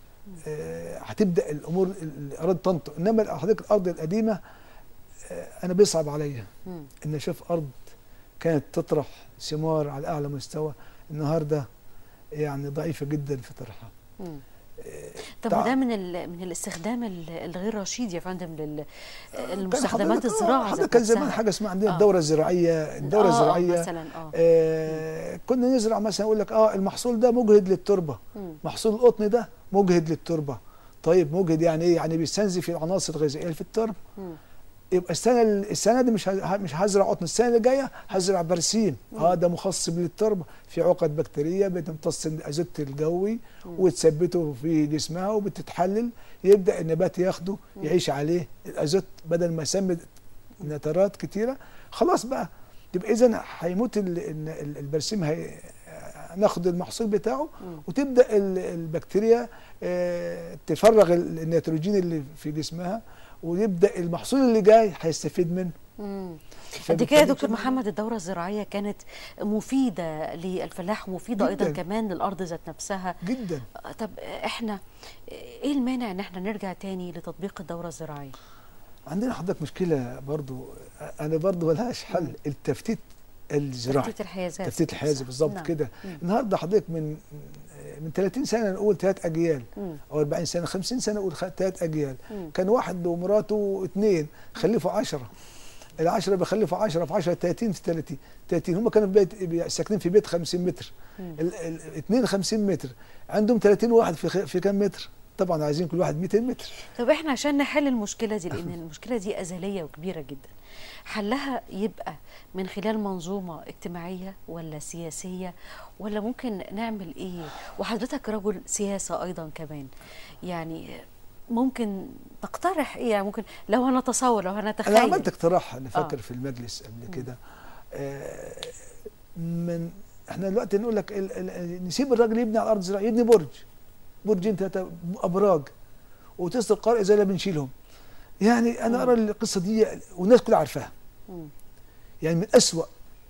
Speaker 2: آه، هتبدا الامور ال- الاراضي تنطق انما حضرتك الارض القديمه آه، انا بيصعب عليا
Speaker 1: مم.
Speaker 2: ان اشوف ارض كانت تطرح ثمار على اعلى مستوى النهارده يعني ضعيفه جدا في طرحها
Speaker 1: مم. طب
Speaker 2: تع-
Speaker 1: وده من ال... من الاستخدام ال- الغير رشيد يا فندم لل
Speaker 2: كان
Speaker 1: المستخدمات
Speaker 2: حضرتك- آه،
Speaker 1: الزراعه
Speaker 2: حضرتك
Speaker 1: ذات
Speaker 2: كان زمان
Speaker 1: نفسها.
Speaker 2: حاجه اسمها عندنا
Speaker 1: آه.
Speaker 2: الدوره الزراعيه الدوره
Speaker 1: آه، آه،
Speaker 2: الزراعيه
Speaker 1: مثلا اه
Speaker 2: آه كنا نزرع مثلا يقول لك اه المحصول ده مجهد للتربه
Speaker 1: مم.
Speaker 2: محصول القطن ده مجهد للتربه طيب مجهد يعني ايه يعني بيستنزف العناصر الغذائيه اللي في التربه
Speaker 1: مم.
Speaker 2: يبقى السنه السنه دي مش ه- مش هزرع قطن السنه اللي جايه هزرع برسيم اه ده مخصب للتربه في عقد بكتيريه بتمتص الازوت الجوي وتثبته في جسمها وبتتحلل يبدا النبات ياخده يعيش عليه الازوت بدل ما يسمد نترات كتيره خلاص بقى يبقى اذا هيموت ال- ال- ال- البرسيم هي ناخد المحصول بتاعه
Speaker 1: مم.
Speaker 2: وتبدا ال- البكتيريا آه، تفرغ ال- النيتروجين اللي في جسمها ويبدا المحصول اللي جاي هيستفيد منه
Speaker 1: مم. قد كده يا
Speaker 2: فبالتالي
Speaker 1: دكتور
Speaker 2: كده-
Speaker 1: محمد الدورة الزراعية كانت مفيدة للفلاح ومفيدة أيضا
Speaker 2: جداً.
Speaker 1: كمان للأرض ذات نفسها
Speaker 2: جدا
Speaker 1: آه، طب إحنا إيه المانع إن إحنا نرجع تاني لتطبيق الدورة الزراعية؟
Speaker 2: عندنا حضرتك مشكله برضو انا برضو ملهاش حل التفتيت الزراعي
Speaker 1: تفتيت الحيازات
Speaker 2: تفتيت الحيازي بالظبط
Speaker 1: نعم.
Speaker 2: كده
Speaker 1: مم.
Speaker 2: النهارده حضرتك من من 30 سنه نقول ثلاث اجيال
Speaker 1: مم.
Speaker 2: او 40 سنه 50 سنه نقول ثلاث اجيال
Speaker 1: مم.
Speaker 2: كان واحد ومراته اثنين خلفوا 10 العشرة بيخلفوا 10 في 10 30 في 30 30 هم كانوا في بيت بي- ساكنين في بيت 50 متر
Speaker 1: مم.
Speaker 2: ال- ال- الاثنين 50 متر عندهم 30 واحد في خ- في كام متر طبعا عايزين كل واحد 200 متر
Speaker 1: طب إحنا عشان نحل المشكلة دي لأن المشكلة دي أزلية وكبيرة جدا حلها يبقى من خلال منظومة اجتماعية ولا سياسية ولا ممكن نعمل إيه؟ وحضرتك رجل سياسة أيضا كمان يعني ممكن تقترح إيه يعني ممكن لو هنتصور لو هنتخيل
Speaker 2: انا عملت اقتراح انا فاكر
Speaker 1: آه.
Speaker 2: في المجلس قبل كده آه، من احنا دلوقتي نقول لك ال- ال- نسيب الراجل يبني على الارض الزراعيه يبني برج برجين ثلاثه ابراج وتصل القرية زي اللي بنشيلهم يعني انا
Speaker 1: مم.
Speaker 2: ارى القصه دي والناس كلها عارفاها
Speaker 1: مم.
Speaker 2: يعني من أسوأ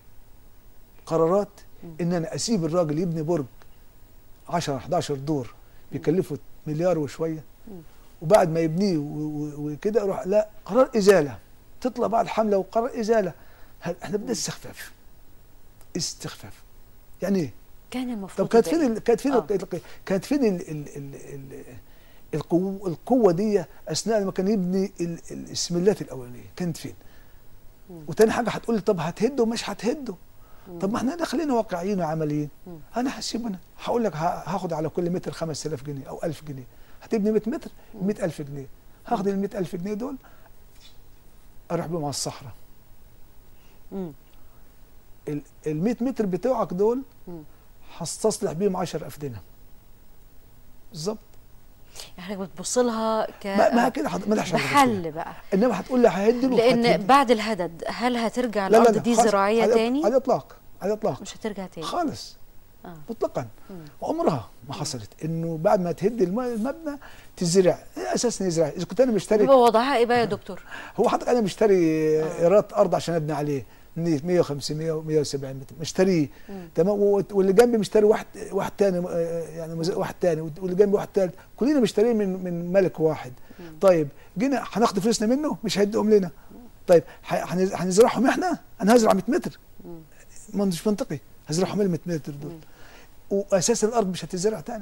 Speaker 2: قرارات
Speaker 1: مم.
Speaker 2: ان انا اسيب الراجل يبني برج 10 11 دور بيكلفه مليار وشويه
Speaker 1: مم.
Speaker 2: وبعد ما يبنيه و- و- وكده اروح لا قرار ازاله تطلع بقى الحمله وقرار ازاله ه- احنا بدنا استخفاف استخفاف يعني ايه؟
Speaker 1: كان
Speaker 2: طب
Speaker 1: المفروض
Speaker 2: كانت
Speaker 1: يبقى
Speaker 2: فين
Speaker 1: إيه؟
Speaker 2: ال- كانت فين
Speaker 1: آه.
Speaker 2: ال- كانت فين ال ال ال ال القوة, القوة دي أثناء ما كان يبني ال- السملات الأولانية كانت فين؟
Speaker 1: مم.
Speaker 2: وتاني حاجة هتقول لي طب هتهده مش هتهده طب ما احنا خلينا واقعيين وعمليين
Speaker 1: مم.
Speaker 2: انا هسيب انا هقول لك ه- هاخد على كل متر 5000 جنيه او 1000 جنيه هتبني 100 متر 100000 جنيه هاخد ال 100000 جنيه دول اروح بيهم على الصحراء
Speaker 1: مم.
Speaker 2: ال 100 متر بتوعك دول
Speaker 1: مم.
Speaker 2: هستصلح بيهم 10 افدنه بالظبط
Speaker 1: يعني بتبص لها ك
Speaker 2: ما, ما كده حض... ملهاش علاقة فيها.
Speaker 1: بحل بقى
Speaker 2: انما هتقول لي ههد له
Speaker 1: لان
Speaker 2: هتهد.
Speaker 1: بعد الهدد هل هترجع
Speaker 2: لا لا
Speaker 1: الارض
Speaker 2: لا
Speaker 1: دي
Speaker 2: خالص.
Speaker 1: زراعيه
Speaker 2: على-
Speaker 1: تاني
Speaker 2: على الاطلاق على الاطلاق
Speaker 1: مش هترجع تاني
Speaker 2: خالص
Speaker 1: آه.
Speaker 2: مطلقا
Speaker 1: مم.
Speaker 2: عمرها ما حصلت انه بعد ما تهد الم- المبنى تزرع إيه اساسا يزرع اذا كنت انا مشتري
Speaker 1: بيبقى وضعها ايه بقى يا دكتور
Speaker 2: هو حضرتك انا مشتري ايراد ارض عشان ابني عليه 150 100 170 متر مشتريه
Speaker 1: مم.
Speaker 2: تمام و- واللي جنبي مشتري واحد واحد تاني آه، يعني مز- واحد تاني واللي جنبي واحد تالت كلنا مشترين من من ملك واحد طيب جينا هناخد فلوسنا منه مش هيديهم لنا طيب ح- هنز- هنزرعهم احنا انا هزرع 100 متر
Speaker 1: مم.
Speaker 2: ما مش منطقي هزرعهم ال 100 متر دول واساسا الارض مش هتزرع تاني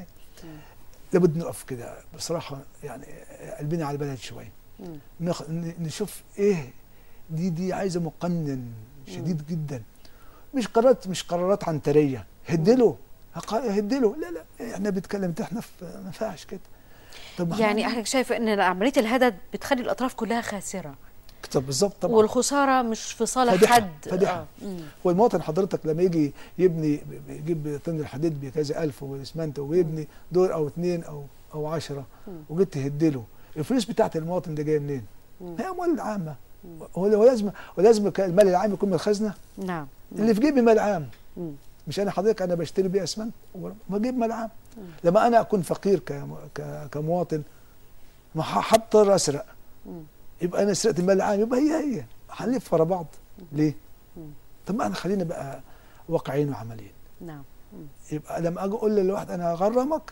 Speaker 2: لابد نقف كده بصراحه يعني قلبنا على البلد شويه
Speaker 1: مم.
Speaker 2: نخ... ن- نشوف ايه دي دي عايزه مقنن شديد جدا مش قرارات مش قرارات عنتريه هدله هق- هدله لا لا احنا بنتكلم احنا في ما ينفعش كده طب ما
Speaker 1: يعني
Speaker 2: إحنا-
Speaker 1: حضرتك شايفه ان عمليه الهدد بتخلي الاطراف كلها خاسره
Speaker 2: طب بالظبط طبعا
Speaker 1: والخساره مش في صالح
Speaker 2: فادحة،
Speaker 1: حد
Speaker 2: فادحة.
Speaker 1: آه. مم.
Speaker 2: والمواطن حضرتك لما يجي يبني يجيب طن الحديد بكذا ألف والإسمنت ويبني دور أو اتنين أو أو عشرة
Speaker 1: مم.
Speaker 2: وجيت تهدله الفلوس بتاعت المواطن ده جاية منين؟
Speaker 1: مم.
Speaker 2: هي أموال العامة هو هو لازم ولازم كان المال العام يكون من الخزنة
Speaker 1: نعم
Speaker 2: اللي في جيبي مال عام
Speaker 1: مم.
Speaker 2: مش أنا حضرتك أنا بشتري بيه أسمنت بجيب مال عام لما أنا أكون فقير ك- ك- كمواطن ما ح- هضطر أسرق
Speaker 1: مم.
Speaker 2: يبقى أنا سرقت المال العام يبقى هي هي هنلف ورا بعض ليه؟
Speaker 1: مم.
Speaker 2: طب ما احنا خلينا بقى واقعيين وعمليين
Speaker 1: نعم مم.
Speaker 2: يبقى لما اجي اقول للواحد انا هغرمك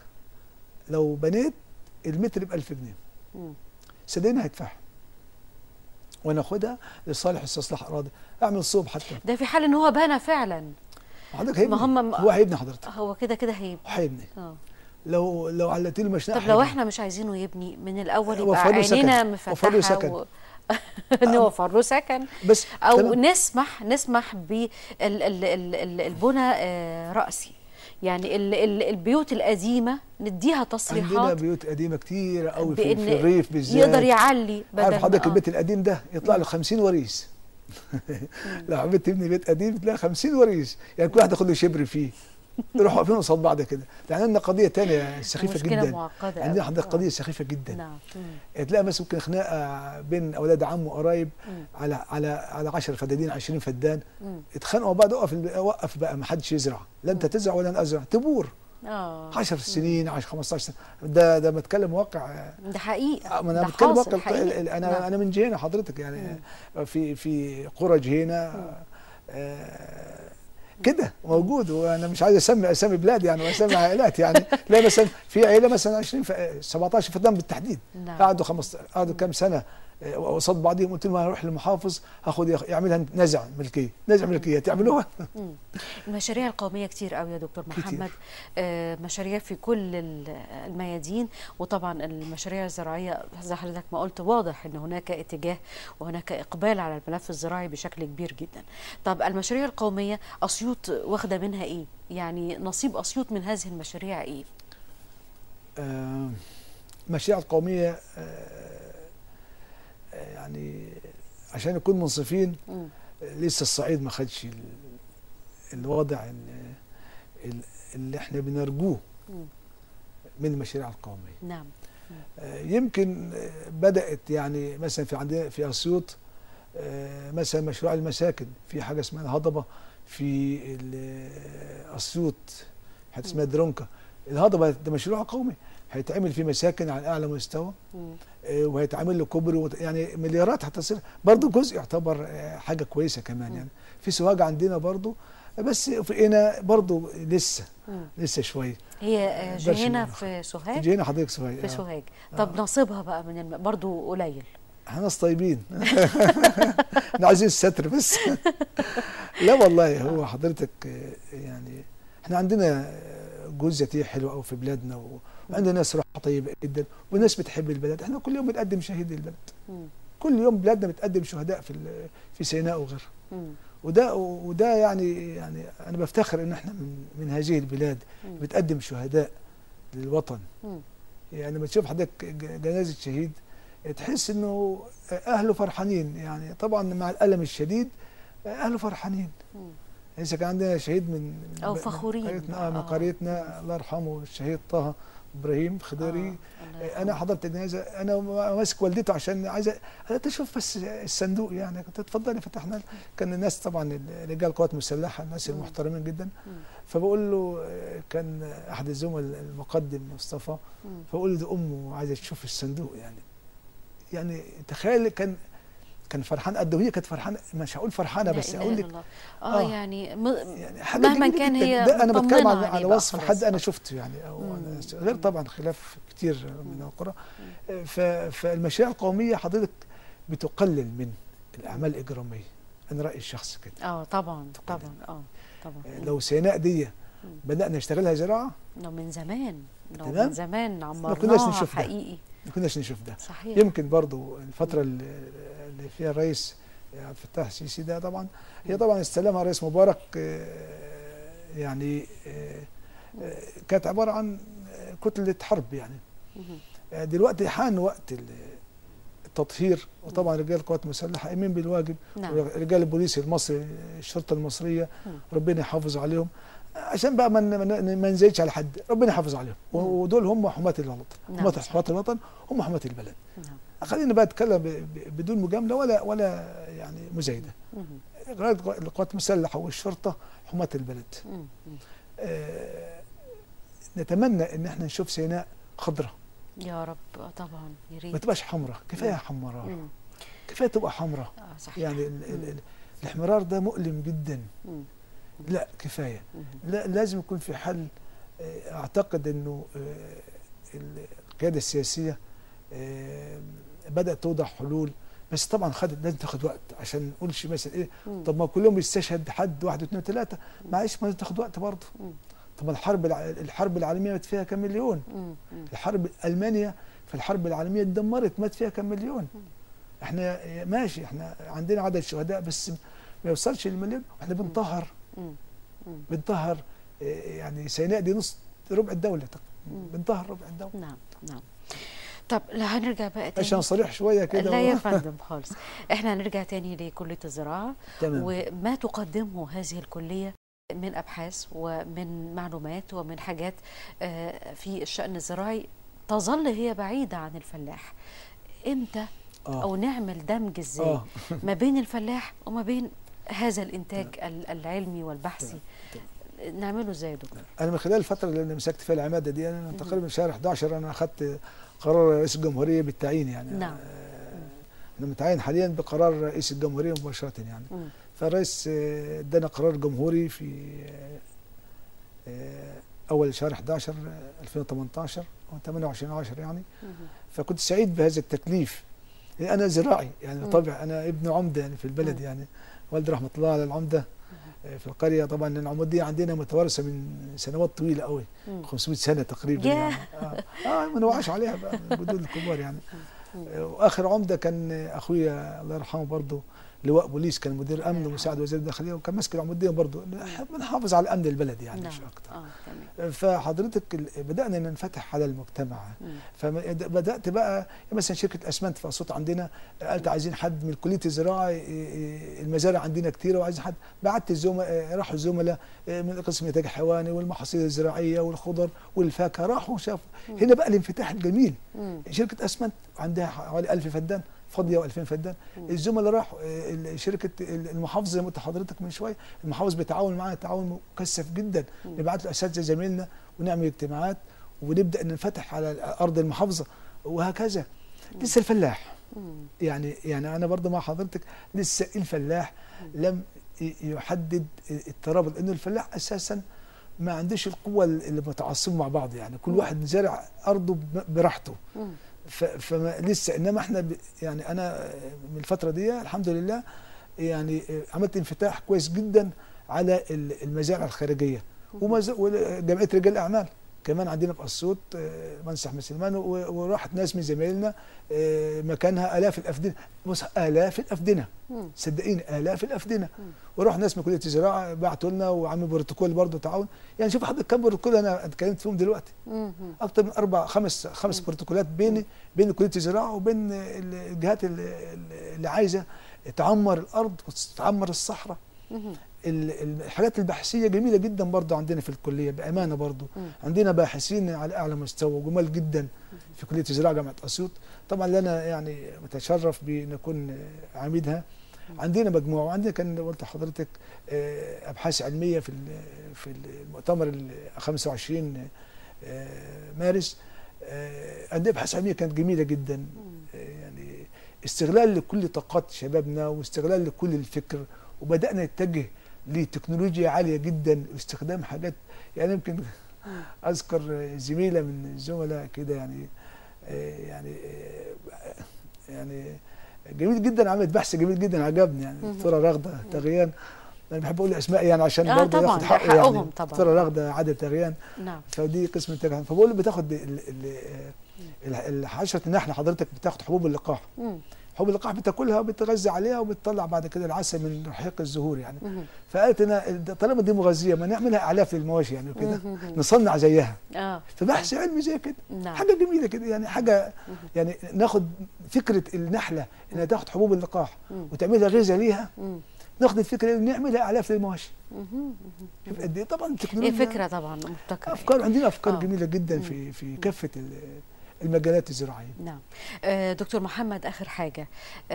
Speaker 2: لو بنيت المتر ب 1000 جنيه
Speaker 1: مم.
Speaker 2: صدقني هيدفعها وانا اخدها لصالح استصلاح اراضي اعمل صوب حتى
Speaker 1: ده في حال ان هو بنى فعلا
Speaker 2: حضرتك هيبني
Speaker 1: ما هم-
Speaker 2: هو هيبني حضرتك
Speaker 1: هو كده كده هيبني
Speaker 2: هيبني
Speaker 1: اه
Speaker 2: لو لو علقت له مشنقه
Speaker 1: طب لو احنا مش عايزينه يبني من الاول يبقى
Speaker 2: وفر له سكن.
Speaker 1: عينينا
Speaker 2: وفر له
Speaker 1: مفتحه
Speaker 2: سكن.
Speaker 1: و... نوفر له سكن
Speaker 2: بس
Speaker 1: او
Speaker 2: تمام.
Speaker 1: نسمح نسمح بالبنى راسي يعني ال- ال- البيوت القديمه نديها
Speaker 2: عندنا
Speaker 1: تصريحات
Speaker 2: بيوت قديمه كتيره قوي في,
Speaker 1: بإن
Speaker 2: في الريف بالذات
Speaker 1: يقدر يعلي بدل
Speaker 2: عارف
Speaker 1: ما-
Speaker 2: حضرتك
Speaker 1: آه.
Speaker 2: البيت القديم ده يطلع له 50 وريث لو حبيت تبني بيت قديم تلاقي 50 وريث يعني كل واحد ياخد له شبر فيه يروحوا واقفين قصاد بعض كده يعني عندنا قضيه ثانيه سخيفه
Speaker 1: مشكلة
Speaker 2: جدا
Speaker 1: معقدة
Speaker 2: عندنا
Speaker 1: أوي.
Speaker 2: حضرتك
Speaker 1: آه.
Speaker 2: قضيه سخيفه جدا
Speaker 1: نعم مم.
Speaker 2: تلاقي مثلا ممكن خناقه بين اولاد عم وقرايب
Speaker 1: مم.
Speaker 2: على على على 10 فدادين 20 فدان
Speaker 1: مم.
Speaker 2: اتخانقوا مع بعض وقف وقف بقى ما حدش يزرع لا انت تزرع ولا انا ازرع تبور
Speaker 1: اه
Speaker 2: 10 سنين 10 15 سنه ده ده بتكلم واقع
Speaker 1: ده حقيقه
Speaker 2: ما انا
Speaker 1: ده
Speaker 2: بتكلم
Speaker 1: حاصل
Speaker 2: واقع
Speaker 1: حقيقي.
Speaker 2: ال- ال- انا
Speaker 1: نعم.
Speaker 2: انا من جهينه حضرتك يعني في في قرى جهينه آه، كده موجود وانا مش عايز اسمي اسامي بلاد يعني واسامي عائلات يعني لا مثلا في عيله مثلا 20 ف- 17 فدان بالتحديد
Speaker 1: نعم.
Speaker 2: قعدوا خمس قعدوا كام سنه آه، قصاد بعضهم قلت لهم هروح للمحافظ هاخد ياخ- يعملها نزع ملكيه نزع ملكيه تعملوها
Speaker 1: مم. المشاريع القومية كتير قوي يا دكتور
Speaker 2: كتير.
Speaker 1: محمد آه مشاريع في كل ال- الميادين وطبعا المشاريع الزراعية زي حضرتك ما قلت واضح ان هناك اتجاه وهناك اقبال على الملف الزراعي بشكل كبير جدا طب المشاريع القومية اسيوط واخدة منها ايه يعني نصيب اسيوط من هذه المشاريع ايه
Speaker 2: آه، مشاريع القوميه آه، آه، يعني عشان نكون منصفين
Speaker 1: مم.
Speaker 2: لسه الصعيد ما خدش ال- الوضع ال- ال- اللي احنا بنرجوه
Speaker 1: مم.
Speaker 2: من المشاريع القوميه
Speaker 1: نعم
Speaker 2: آه، يمكن آه، بدات يعني مثلا في عندنا في اسيوط آه، مثلا مشروع المساكن في حاجه اسمها الهضبه في ال- آه، اسيوط حته اسمها درونكا الهضبه ده مشروع قومي هيتعمل فيه مساكن على اعلى مستوى
Speaker 1: مم.
Speaker 2: آه، وهيتعمل له كوبري وت- يعني مليارات هتصير برضه جزء يعتبر آه، حاجه كويسه كمان
Speaker 1: مم.
Speaker 2: يعني في سوهاج عندنا برضه بس في هنا برضه لسه
Speaker 1: مم.
Speaker 2: لسه شويه
Speaker 1: هي آه،
Speaker 2: برشلونة.
Speaker 1: جهينة في سوهاج
Speaker 2: جينا حضرتك سوهاج
Speaker 1: في
Speaker 2: آه.
Speaker 1: سوهاج طب نصيبها بقى من الم... برضو قليل
Speaker 2: احنا ناس طيبين احنا عايزين الستر بس لا والله هو حضرتك آه، يعني احنا عندنا آه، جوز ذاتيه حلوه قوي في بلادنا و- وعندنا ناس روحها طيبه جدا وناس بتحب البلد احنا كل يوم بنقدم شهيد للبلد
Speaker 1: مم.
Speaker 2: كل يوم بلادنا بتقدم شهداء في ال- في سيناء وغيرها
Speaker 1: مم.
Speaker 2: وده وده يعني يعني انا بفتخر ان احنا من من هذه البلاد
Speaker 1: مم.
Speaker 2: بتقدم شهداء للوطن
Speaker 1: مم.
Speaker 2: يعني لما تشوف حضرتك ج- جنازه شهيد تحس انه اهله فرحانين يعني طبعا مع الالم الشديد اهله فرحانين
Speaker 1: مم.
Speaker 2: لسه كان عندنا شهيد من من-
Speaker 1: أو
Speaker 2: من
Speaker 1: فخورين.
Speaker 2: قريتنا آه من
Speaker 1: آه.
Speaker 2: قريتنا الله يرحمه الشهيد طه ابراهيم خضيري
Speaker 1: آه، الله
Speaker 2: انا
Speaker 1: يرحمه.
Speaker 2: حضرت الجنازه انا ماسك والدته عشان عايزه عايزة تشوف بس الصندوق يعني كنت اتفضلي فتحنا كان الناس طبعا رجال قوات مسلحه الناس
Speaker 1: مم.
Speaker 2: المحترمين جدا
Speaker 1: مم.
Speaker 2: فبقول له آه، كان احد الزملاء المقدم مصطفى
Speaker 1: مم.
Speaker 2: فبقول له ده امه عايزه تشوف الصندوق يعني يعني تخيل كان كان فرحان قد وهي كانت فرحانه مش هقول فرحانه
Speaker 1: لا
Speaker 2: بس
Speaker 1: إله
Speaker 2: اقول
Speaker 1: إلا
Speaker 2: لك
Speaker 1: الله. اه
Speaker 2: آه.
Speaker 1: يعني م...
Speaker 2: يعني حاجه
Speaker 1: مهما
Speaker 2: جميلة
Speaker 1: كان
Speaker 2: جداً.
Speaker 1: هي
Speaker 2: ده انا بتكلم
Speaker 1: مطمنة
Speaker 2: على,
Speaker 1: عليه
Speaker 2: على
Speaker 1: بقى
Speaker 2: وصف
Speaker 1: خلاص.
Speaker 2: حد انا شفته يعني او
Speaker 1: مم.
Speaker 2: أنا غير طبعا خلاف كتير من القرى ف- فالمشاريع القوميه حضرتك بتقلل من الاعمال الاجراميه انا رايي الشخصي كده
Speaker 1: اه طبعا طبعا اه طبعا
Speaker 2: لو سيناء دي بدانا نشتغلها زراعه
Speaker 1: لو من زمان لو
Speaker 2: تمام؟
Speaker 1: من زمان
Speaker 2: كناش
Speaker 1: عمرناها
Speaker 2: نشوف ده.
Speaker 1: حقيقي
Speaker 2: ما كناش نشوف ده
Speaker 1: صحيح
Speaker 2: يمكن برضو الفتره اللي اللي فيها الرئيس عبد الفتاح السيسي ده طبعا هي طبعا استلمها الرئيس مبارك آه، يعني آه، آه، كانت عباره عن آه، كتله حرب يعني
Speaker 1: مهم.
Speaker 2: آه، دلوقتي حان وقت ال- التطهير وطبعا رجال القوات المسلحه قايمين بالواجب
Speaker 1: نعم
Speaker 2: رجال البوليس المصري الشرطه المصريه
Speaker 1: مم.
Speaker 2: ربنا يحافظ عليهم عشان بقى ما ن- ما ن- ما نزيدش على حد ربنا يحافظ عليهم و-
Speaker 1: مم.
Speaker 2: ودول هم حماة الوطن
Speaker 1: نعم،
Speaker 2: حماة
Speaker 1: صحيح.
Speaker 2: حماة الوطن هم حماة البلد
Speaker 1: نعم
Speaker 2: خلينا بقى اتكلم ب- ب- بدون مجامله ولا ولا يعني مزايده
Speaker 1: مهم.
Speaker 2: رجال القوات المسلحه والشرطه حماة البلد
Speaker 1: مم. مم.
Speaker 2: آه، نتمنى ان احنا نشوف سيناء خضراء
Speaker 1: يا رب آه طبعا يا
Speaker 2: ما
Speaker 1: ريت
Speaker 2: تبقاش حمراء كفايه
Speaker 1: مم.
Speaker 2: حمراء
Speaker 1: مم.
Speaker 2: كفايه تبقى حمراء
Speaker 1: اه صحيح
Speaker 2: يعني ال ال
Speaker 1: مم.
Speaker 2: ال الاحمرار ده مؤلم جدا
Speaker 1: مم.
Speaker 2: لا كفايه
Speaker 1: مم.
Speaker 2: لا لازم يكون في حل آه، اعتقد انه آه، ال- القياده السياسيه آه، بدات توضع حلول بس طبعا خدت لازم تاخد وقت عشان ما نقولش مثلا ايه
Speaker 1: مم.
Speaker 2: طب ما كل يوم يستشهد حد واحد واثنين وثلاثه معلش ما تاخد وقت برضه
Speaker 1: مم.
Speaker 2: طب الحرب الع- الحرب العالميه مات فيها كم مليون
Speaker 1: مم. مم.
Speaker 2: الحرب المانيا في الحرب العالميه اتدمرت مات فيها كم مليون احنا ماشي احنا عندنا عدد شهداء بس ما يوصلش للمليون واحنا بنطهر
Speaker 1: مم. مم.
Speaker 2: بنطهر اه، يعني سيناء دي نص ربع الدوله
Speaker 1: مم.
Speaker 2: بنطهر ربع الدوله
Speaker 1: نعم نعم طب لا هنرجع بقى تاني
Speaker 2: عشان صريح شويه كده
Speaker 1: لا يا فندم خالص احنا هنرجع تاني لكلية الزراعة
Speaker 2: تمام
Speaker 1: وما تقدمه هذه الكلية من أبحاث ومن معلومات ومن حاجات آه، في الشأن الزراعي تظل هي بعيدة عن الفلاح امتى
Speaker 2: اه
Speaker 1: أو نعمل دمج ازاي
Speaker 2: اه
Speaker 1: ما بين الفلاح وما بين هذا الإنتاج ال- العلمي والبحثي نعمله ازاي يا دكتور
Speaker 2: انا من خلال الفتره اللي انا مسكت فيها العماده دي انا تقريبا شهر 11 انا اخذت قرار رئيس الجمهوريه بالتعيين يعني
Speaker 1: نعم.
Speaker 2: آه، انا متعين حاليا بقرار رئيس الجمهوريه مباشره يعني
Speaker 1: مم.
Speaker 2: فالرئيس آه، ادانا قرار جمهوري في آه، آه، اول شهر 11 آه، 2018 او 28 10 يعني
Speaker 1: مم.
Speaker 2: فكنت سعيد بهذا التكليف لأن انا زراعي يعني
Speaker 1: مم.
Speaker 2: طبعا انا ابن عمده يعني في البلد
Speaker 1: مم.
Speaker 2: يعني والدي رحمه الله على العمده آه، في القريه طبعا العموديه عندنا متوارثه من سنوات طويله قوي
Speaker 1: مم.
Speaker 2: 500 سنه تقريبا
Speaker 1: ياه.
Speaker 2: يعني اه, آه ما نوعاش عليها بقى من الجدود الكبار يعني
Speaker 1: مم.
Speaker 2: آه، واخر عمده كان اخويا الله يرحمه برضه لواء بوليس كان مدير امن
Speaker 1: يرحمه.
Speaker 2: ومساعد وزير الداخليه وكان ماسك العموديه برضه بنحافظ على امن البلد يعني
Speaker 1: نعم
Speaker 2: مش اكتر
Speaker 1: اه تمام
Speaker 2: فحضرتك ال- بدانا ننفتح على المجتمع
Speaker 1: مم.
Speaker 2: فبدات بقى مثلا شركه الاسمنت في اسيوط عندنا قالت عايزين حد من كليه الزراعه ي- ي- المزارع عندنا كتيره وعايزين حد بعت الزملاء راحوا الزملاء من قسم الانتاج الحيواني والمحاصيل الزراعيه والخضر والفاكهه راحوا شافوا هنا بقى الانفتاح الجميل
Speaker 1: مم.
Speaker 2: شركه اسمنت عندها حوالي 1000 فدان فاضيه و2000 فدان
Speaker 1: مم.
Speaker 2: الزملاء راحوا آه، ال- شركه ال- المحافظه زي ما قلت لحضرتك من شويه المحافظ بيتعاون معانا تعاون مكثف جدا
Speaker 1: مم.
Speaker 2: نبعت له اساتذه زميلنا ونعمل اجتماعات ونبدا ننفتح على ارض المحافظه وهكذا لسه الفلاح
Speaker 1: مم.
Speaker 2: يعني يعني انا برضه مع حضرتك لسه الفلاح لم ي- يحدد الترابط لانه الفلاح اساسا ما عندوش القوه اللي متعصبين مع بعض يعني كل
Speaker 1: مم.
Speaker 2: واحد زارع ارضه ب- براحته
Speaker 1: مم.
Speaker 2: ف- فما لسه انما احنا ب يعني انا من الفتره دي الحمد لله يعني عملت انفتاح كويس جدا على ال- المزارع الخارجيه ومز- وجمعيه رجال الاعمال كمان عندنا في اسيوط آه، منسح احمد سليمان و- وراحت ناس من زمايلنا آه، مكانها الاف الافدنه بص الاف الافدنه
Speaker 1: مم.
Speaker 2: صدقيني الاف الافدنه وراح ناس من كليه الزراعه بعتوا لنا وعملوا بروتوكول برضه تعاون يعني شوف حضرتك كم بروتوكول انا اتكلمت فيهم دلوقتي
Speaker 1: مم.
Speaker 2: اكتر من اربع خمس خمس بروتوكولات بين بين كليه الزراعه وبين الجهات اللي اللي عايزه تعمر الارض وتعمر الصحراء
Speaker 1: مم.
Speaker 2: ال- ال- الحاجات البحثيه جميله جدا برضه عندنا في الكليه بامانه برضه
Speaker 1: مم.
Speaker 2: عندنا باحثين على اعلى مستوى جمال جدا في كليه الزراعه جامعه اسيوط طبعا لنا يعني متشرف بان اكون عميدها عندنا مجموعه وعندنا كان قلت لحضرتك آه، ابحاث علميه في ال- في المؤتمر ال 25 آه، مارس آه، عندنا ابحاث علميه كانت جميله جدا آه، يعني استغلال لكل طاقات شبابنا واستغلال لكل الفكر وبدانا نتجه لتكنولوجيا عاليه جدا واستخدام حاجات يعني يمكن اذكر زميله من الزملاء كده يعني آه، يعني آه، يعني جميل جدا عملت بحث جميل جدا عجبني يعني
Speaker 1: مهم.
Speaker 2: دكتوره راغده تغيان انا بحب اقول اسماء يعني عشان
Speaker 1: آه
Speaker 2: برضه
Speaker 1: طبعاً،
Speaker 2: ياخد
Speaker 1: ده
Speaker 2: حقه يعني
Speaker 1: حقهم طبعاً.
Speaker 2: دكتوره راغده عادل تغيان
Speaker 1: نعم
Speaker 2: فدي قسم التجهيز فبقول له بتاخد ال- ال- ال- ال- حشره النحله حضرتك بتاخد حبوب اللقاح
Speaker 1: مم.
Speaker 2: حبوب اللقاح بتاكلها وبتغذي عليها وبتطلع بعد كده العسل من رحيق الزهور يعني
Speaker 1: مم.
Speaker 2: فقالت انا طالما دي مغذيه ما نعملها اعلاف للمواشي يعني وكده
Speaker 1: مم.
Speaker 2: نصنع زيها
Speaker 1: اه
Speaker 2: فبحث علمي زي كده
Speaker 1: نعم
Speaker 2: حاجه جميله كده يعني حاجه يعني ناخد فكره النحله انها تاخد حبوب اللقاح
Speaker 1: مم.
Speaker 2: وتعملها غذاء ليها
Speaker 1: مم.
Speaker 2: ناخد الفكره دي نعملها اعلاف للمواشي
Speaker 1: مهم.
Speaker 2: شوف قد ايه طبعا
Speaker 1: هي
Speaker 2: التكنولوجيا
Speaker 1: فكره طبعا مبتكره
Speaker 2: افكار عندنا افكار
Speaker 1: آه.
Speaker 2: جميله جدا
Speaker 1: مم.
Speaker 2: في في كافه ال- المجالات الزراعيه
Speaker 1: نعم آه، دكتور محمد آخر حاجة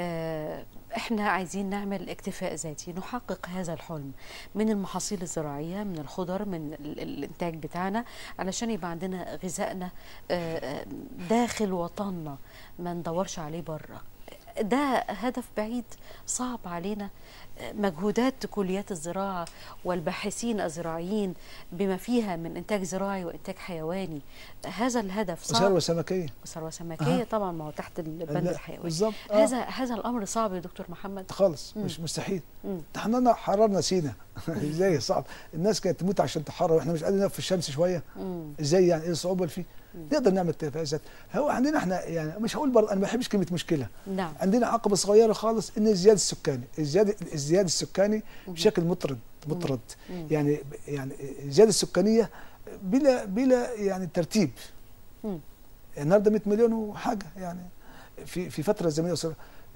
Speaker 1: آه، احنا عايزين نعمل اكتفاء ذاتي نحقق هذا الحلم من المحاصيل الزراعية من الخضر من ال- الانتاج بتاعنا علشان يبقى عندنا غذائنا آه، آه، داخل وطننا ما ندورش عليه بره ده هدف بعيد صعب علينا آه، مجهودات كليات الزراعة والباحثين الزراعيين بما فيها من إنتاج زراعي وإنتاج حيواني هذا الهدف صعب
Speaker 2: ثروه سمكيه
Speaker 1: ثروة سمكية
Speaker 2: أها.
Speaker 1: طبعا ما هو تحت البند
Speaker 2: لا،
Speaker 1: الحيوي
Speaker 2: بالظبط آه.
Speaker 1: هذا هذا الامر صعب يا دكتور محمد
Speaker 2: خالص
Speaker 1: مم.
Speaker 2: مش مستحيل
Speaker 1: مم.
Speaker 2: ده احنا حررنا سينا ازاي صعب الناس كانت تموت عشان تحرر واحنا مش قادرين نقف في الشمس شويه
Speaker 1: مم.
Speaker 2: ازاي يعني ايه الصعوبه اللي فيه
Speaker 1: مم.
Speaker 2: نقدر نعمل اتفاقات هو عندنا احنا يعني مش هقول برضه انا ما بحبش كلمه مشكله
Speaker 1: نعم
Speaker 2: عندنا عقبه صغيره خالص ان الزياده السكاني الزياده الازدياد السكاني بشكل مطرد مطرد
Speaker 1: مم.
Speaker 2: يعني يعني الزياده السكانيه بلا بلا يعني ترتيب
Speaker 1: مم.
Speaker 2: النهارده 100 مليون وحاجه يعني في في فتره زمنيه قصيره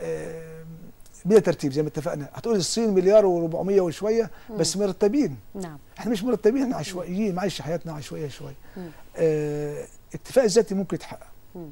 Speaker 2: آه، بلا ترتيب زي ما اتفقنا هتقول الصين مليار و400 وشويه بس مرتبين
Speaker 1: نعم
Speaker 2: احنا مش مرتبين احنا عشوائيين معيش حياتنا عشوائيه شويه
Speaker 1: مم.
Speaker 2: آه، اكتفاء الذاتي ممكن يتحقق
Speaker 1: مم.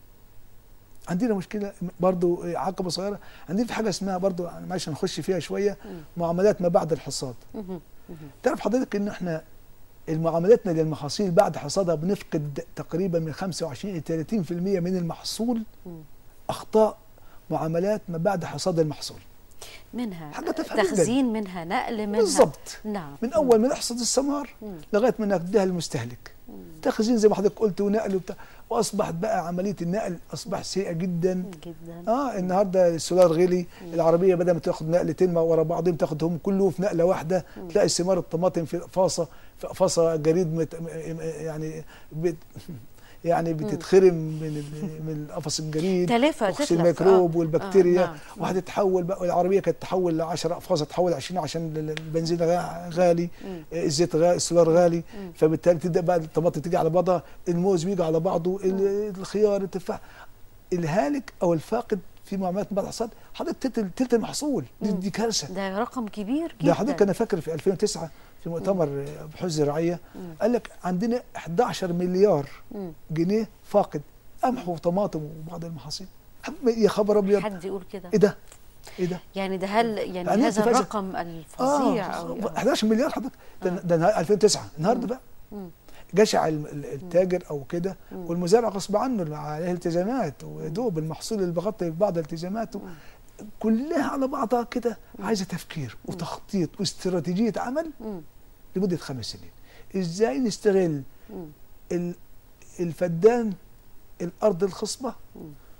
Speaker 2: عندنا مشكله برضو عقبه صغيره عندنا في حاجه اسمها برضو معلش هنخش فيها شويه
Speaker 1: مم.
Speaker 2: معاملات ما بعد الحصاد
Speaker 1: مهم. مهم.
Speaker 2: تعرف حضرتك ان احنا المعاملاتنا للمحاصيل بعد حصادها بنفقد تقريبا من 25 الى 30% من المحصول
Speaker 1: مم.
Speaker 2: اخطاء معاملات ما بعد حصاد المحصول
Speaker 1: منها
Speaker 2: حاجة تافهة جداً.
Speaker 1: تخزين منها نقل منها
Speaker 2: بالظبط
Speaker 1: نعم
Speaker 2: من اول ما نحصد الثمار
Speaker 1: مم.
Speaker 2: لغايه ما ناخدها للمستهلك
Speaker 1: مم.
Speaker 2: تخزين زي ما حضرتك قلت ونقل وبتاع واصبحت بقى عمليه النقل اصبحت سيئه جدا
Speaker 1: جدا
Speaker 2: اه النهارده السولار غلي العربيه بدل ما تاخد نقلتين ورا بعضهم تاخدهم كله في نقله واحده تلاقي ثمار الطماطم في فاصه في فاصه جريد مت يعني بت يعني بتتخرم من ال- من القفص الجريد
Speaker 1: تلفة
Speaker 2: وخصوص
Speaker 1: تتلف
Speaker 2: الميكروب
Speaker 1: آه.
Speaker 2: والبكتيريا
Speaker 1: آه. نعم.
Speaker 2: وهتتحول بقى العربيه كانت تحول ل 10 اقفاص تحول 20 عشان ال- البنزين غا- غالي
Speaker 1: مم.
Speaker 2: الزيت غالي السولار غالي
Speaker 1: مم.
Speaker 2: فبالتالي تبدا بقى الطماطم تيجي على بعضها الموز بيجي على بعضه ال- الخيار التفاح الهالك او الفاقد في معاملات بعد الحصاد حضرتك تلت تلت المحصول دي, دي كارثه
Speaker 1: ده رقم كبير جدا
Speaker 2: ده حضرتك انا فاكر في 2009 في مؤتمر بحوث زراعيه
Speaker 1: مم.
Speaker 2: قال لك عندنا 11 مليار
Speaker 1: مم.
Speaker 2: جنيه فاقد قمح وطماطم وبعض المحاصيل يا خبر ابيض
Speaker 1: حد يقول كده
Speaker 2: ايه ده ايه ده
Speaker 1: يعني ده هل يعني
Speaker 2: يعني
Speaker 1: هذا
Speaker 2: اتفاق-
Speaker 1: الرقم الفظيع
Speaker 2: اه
Speaker 1: أو
Speaker 2: 11 مليار حضرتك ده, ده نهار 2009 النهارده بقى
Speaker 1: مم.
Speaker 2: جشع ال- ال- التاجر او كده
Speaker 1: مم.
Speaker 2: والمزارع غصب عنه عليه التزامات ويدوب المحصول اللي بغطي بعض التزاماته كلها على بعضها كده عايزه تفكير وتخطيط واستراتيجيه عمل
Speaker 1: مم.
Speaker 2: لمده خمس سنين ازاي نستغل
Speaker 1: مم.
Speaker 2: ال- الفدان الارض الخصبه
Speaker 1: مم.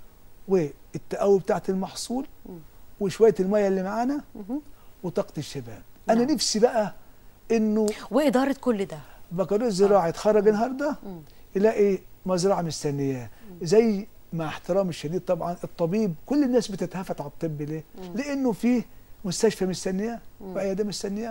Speaker 2: والتقوي بتاعت المحصول
Speaker 1: مم.
Speaker 2: وشويه الميه اللي معانا
Speaker 1: مهم.
Speaker 2: وطاقه الشباب انا
Speaker 1: نعم.
Speaker 2: نفسي بقى انه
Speaker 1: وإدارة كل ده
Speaker 2: بكالوريوس زراعه يتخرج النهارده
Speaker 1: مم.
Speaker 2: يلاقي مزرعه مستنياه زي مع احترامي الشديد طبعا الطبيب كل الناس بتتهافت على الطب ليه؟
Speaker 1: مم.
Speaker 2: لانه فيه مستشفى مستنياه
Speaker 1: مم.
Speaker 2: وعياده مستنياه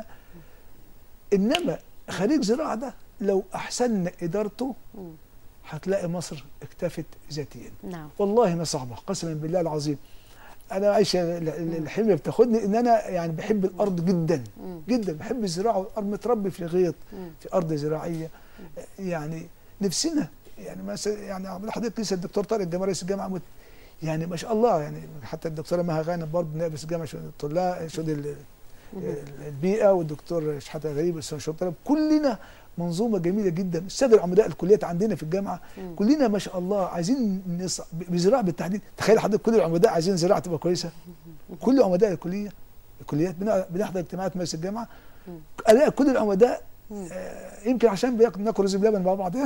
Speaker 2: انما خريج زراعه ده لو احسن ادارته
Speaker 1: مم.
Speaker 2: هتلاقي مصر اكتفت ذاتيا
Speaker 1: نعم
Speaker 2: والله ما صعبه قسما بالله العظيم انا عايشه ال- ال- الحلم بتاخدني ان انا يعني بحب الارض جدا
Speaker 1: مم.
Speaker 2: جدا بحب الزراعه والارض متربي في غيط
Speaker 1: مم.
Speaker 2: في ارض زراعيه يعني نفسنا يعني مثلا يعني عبد حضرتك لسه الدكتور طارق الجمال رئيس الجامعه مت يعني ما شاء الله يعني حتى الدكتوره مها غانم برضه نائب رئيس الجامعه شؤون الطلاب شؤون ال- البيئه والدكتور شحاته غريب استاذ شؤون الطلاب كلنا منظومه جميله جدا الساده العمداء الكليات عندنا في الجامعه
Speaker 1: مم.
Speaker 2: كلنا ما شاء الله عايزين نص... بزراعه بالتحديد تخيل حضرتك كل العمداء عايزين زراعه تبقى كويسه كل عمداء الكليه الكليات بن- بنحضر اجتماعات مجلس الجامعه
Speaker 1: مم.
Speaker 2: الاقي كل العمداء
Speaker 1: مم.
Speaker 2: آه، يمكن عشان بياكل ناكل رز بلبن مع بعض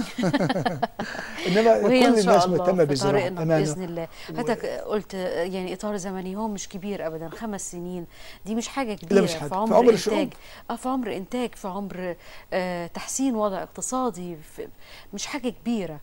Speaker 2: انما
Speaker 1: وهي
Speaker 2: كل
Speaker 1: ان شاء
Speaker 2: الناس
Speaker 1: الله
Speaker 2: مهتمه
Speaker 1: في
Speaker 2: بالزراعه
Speaker 1: طريقنا
Speaker 2: امانه
Speaker 1: باذن الله حضرتك قلت يعني اطار زمني هو مش كبير ابدا خمس سنين دي مش حاجه كبيره
Speaker 2: مش حاجة.
Speaker 1: في عمر,
Speaker 2: في عمر
Speaker 1: انتاج
Speaker 2: الشعوب.
Speaker 1: اه في عمر انتاج في عمر آه تحسين وضع اقتصادي في مش حاجه كبيره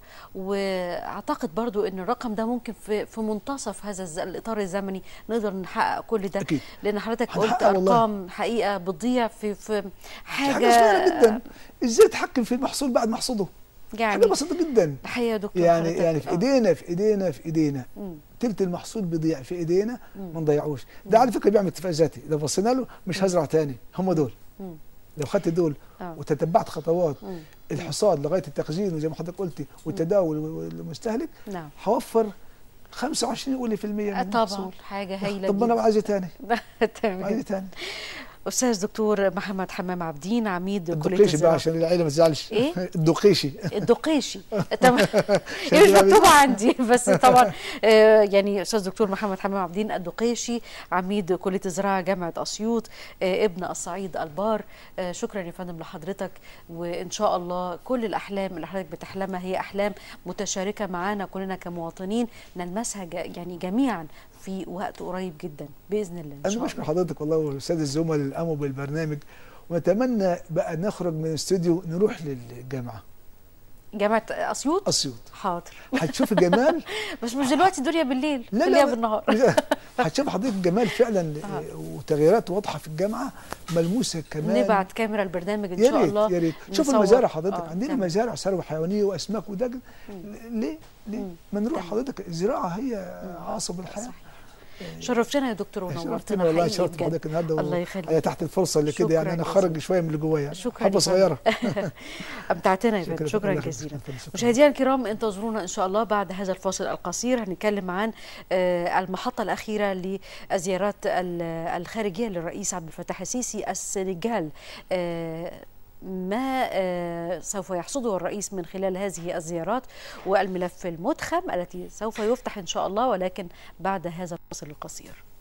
Speaker 1: واعتقد برضو ان الرقم ده ممكن في في منتصف هذا الز- الاطار الزمني نقدر نحقق كل ده
Speaker 2: أكيد.
Speaker 1: لان حضرتك قلت
Speaker 2: هنحقق والله.
Speaker 1: ارقام حقيقه بتضيع في في حاجه,
Speaker 2: حاجه صغيره جدا ازاي تحكم في المحصول بعد ما احصده
Speaker 1: يعني
Speaker 2: حاجه بسيطه جدا
Speaker 1: الحقيقه يا دكتور
Speaker 2: يعني
Speaker 1: حضرتك-
Speaker 2: يعني في
Speaker 1: آه.
Speaker 2: ايدينا في ايدينا في ايدينا
Speaker 1: مم.
Speaker 2: تلت المحصول بيضيع في ايدينا
Speaker 1: مم.
Speaker 2: ما نضيعوش ده على فكره بيعمل اتفاق ذاتي لو بصينا له مش هزرع تاني هم دول
Speaker 1: مم.
Speaker 2: لو خدت دول
Speaker 1: آه.
Speaker 2: وتتبعت خطوات
Speaker 1: مم.
Speaker 2: الحصاد لغايه التخزين وزي ما حضرتك قلتي والتداول والمستهلك
Speaker 1: نعم
Speaker 2: هوفر 25 قولي في المية من
Speaker 1: آه، طبعا
Speaker 2: المحصول.
Speaker 1: حاجه هايله
Speaker 2: طب انا عايز إيه تاني
Speaker 1: تمام
Speaker 2: عايز إيه تاني
Speaker 1: استاذ دكتور محمد حمام عبدين عميد كليه
Speaker 2: الدقيشي بقى
Speaker 1: الزراعه
Speaker 2: عشان العيله ما تزعلش
Speaker 1: إيه؟
Speaker 2: الدقيشي
Speaker 1: الدقيشي تمام هي مش مكتوبه عندي بس طبعا آه، يعني استاذ دكتور محمد حمام عبدين الدقيشي عميد كليه الزراعه جامعه اسيوط آه، ابن الصعيد البار آه، شكرا يا فندم لحضرتك وان شاء الله كل الاحلام اللي حضرتك بتحلمها هي احلام متشاركه معانا كلنا كمواطنين نلمسها ج- يعني جميعا في وقت قريب جدا باذن الله ان
Speaker 2: انا
Speaker 1: شاء
Speaker 2: بشكر
Speaker 1: الله
Speaker 2: حضرتك والله والساده الزملاء اللي قاموا بالبرنامج ونتمنى بقى نخرج من الاستوديو نروح للجامعه
Speaker 1: جامعه اسيوط
Speaker 2: اسيوط
Speaker 1: حاضر
Speaker 2: هتشوف الجمال
Speaker 1: بس مش دلوقتي الدنيا بالليل
Speaker 2: لا، لا،
Speaker 1: خليها
Speaker 2: لا.
Speaker 1: بالنهار
Speaker 2: هتشوف حضرتك جمال فعلا
Speaker 1: آه.
Speaker 2: وتغييرات واضحه في الجامعه ملموسه كمان
Speaker 1: نبعت كاميرا البرنامج ان
Speaker 2: يا
Speaker 1: شاء
Speaker 2: ريت
Speaker 1: الله
Speaker 2: يا ريت شوف
Speaker 1: نصور.
Speaker 2: المزارع حضرتك
Speaker 1: آه،
Speaker 2: عندنا
Speaker 1: تمام.
Speaker 2: مزارع ثروه حيوانيه واسماك ودجل ليه ليه
Speaker 1: مم.
Speaker 2: ما نروح
Speaker 1: تمام.
Speaker 2: حضرتك الزراعه هي عصب الحياه
Speaker 1: صحيح. شرفتنا يا دكتور ونورتنا
Speaker 2: شرفتنا والله
Speaker 1: حقيقي
Speaker 2: شرفت
Speaker 1: بجد.
Speaker 2: بحضرتك النهارده
Speaker 1: الله
Speaker 2: و-
Speaker 1: يخليك.
Speaker 2: هي تحت الفرصه اللي كده يعني
Speaker 1: شكراً
Speaker 2: انا
Speaker 1: جزيلاً.
Speaker 2: خرج شويه من اللي جوايا
Speaker 1: شكراً
Speaker 2: حبه
Speaker 1: يا
Speaker 2: صغيره
Speaker 1: امتعتنا يا
Speaker 2: شكراً.
Speaker 1: فندم شكرا
Speaker 2: الله يخليك.
Speaker 1: جزيلا
Speaker 2: شكراً. شكراً.
Speaker 1: مشاهدينا الكرام انتظرونا ان شاء الله بعد هذا الفاصل القصير هنتكلم عن آه، المحطه الاخيره للزيارات ال- الخارجيه للرئيس عبد الفتاح السيسي السنغال آه، ما آه، سوف يحصده الرئيس من خلال هذه الزيارات والملف المدخم التي سوف يفتح ان شاء الله ولكن بعد هذا الفاصل القصير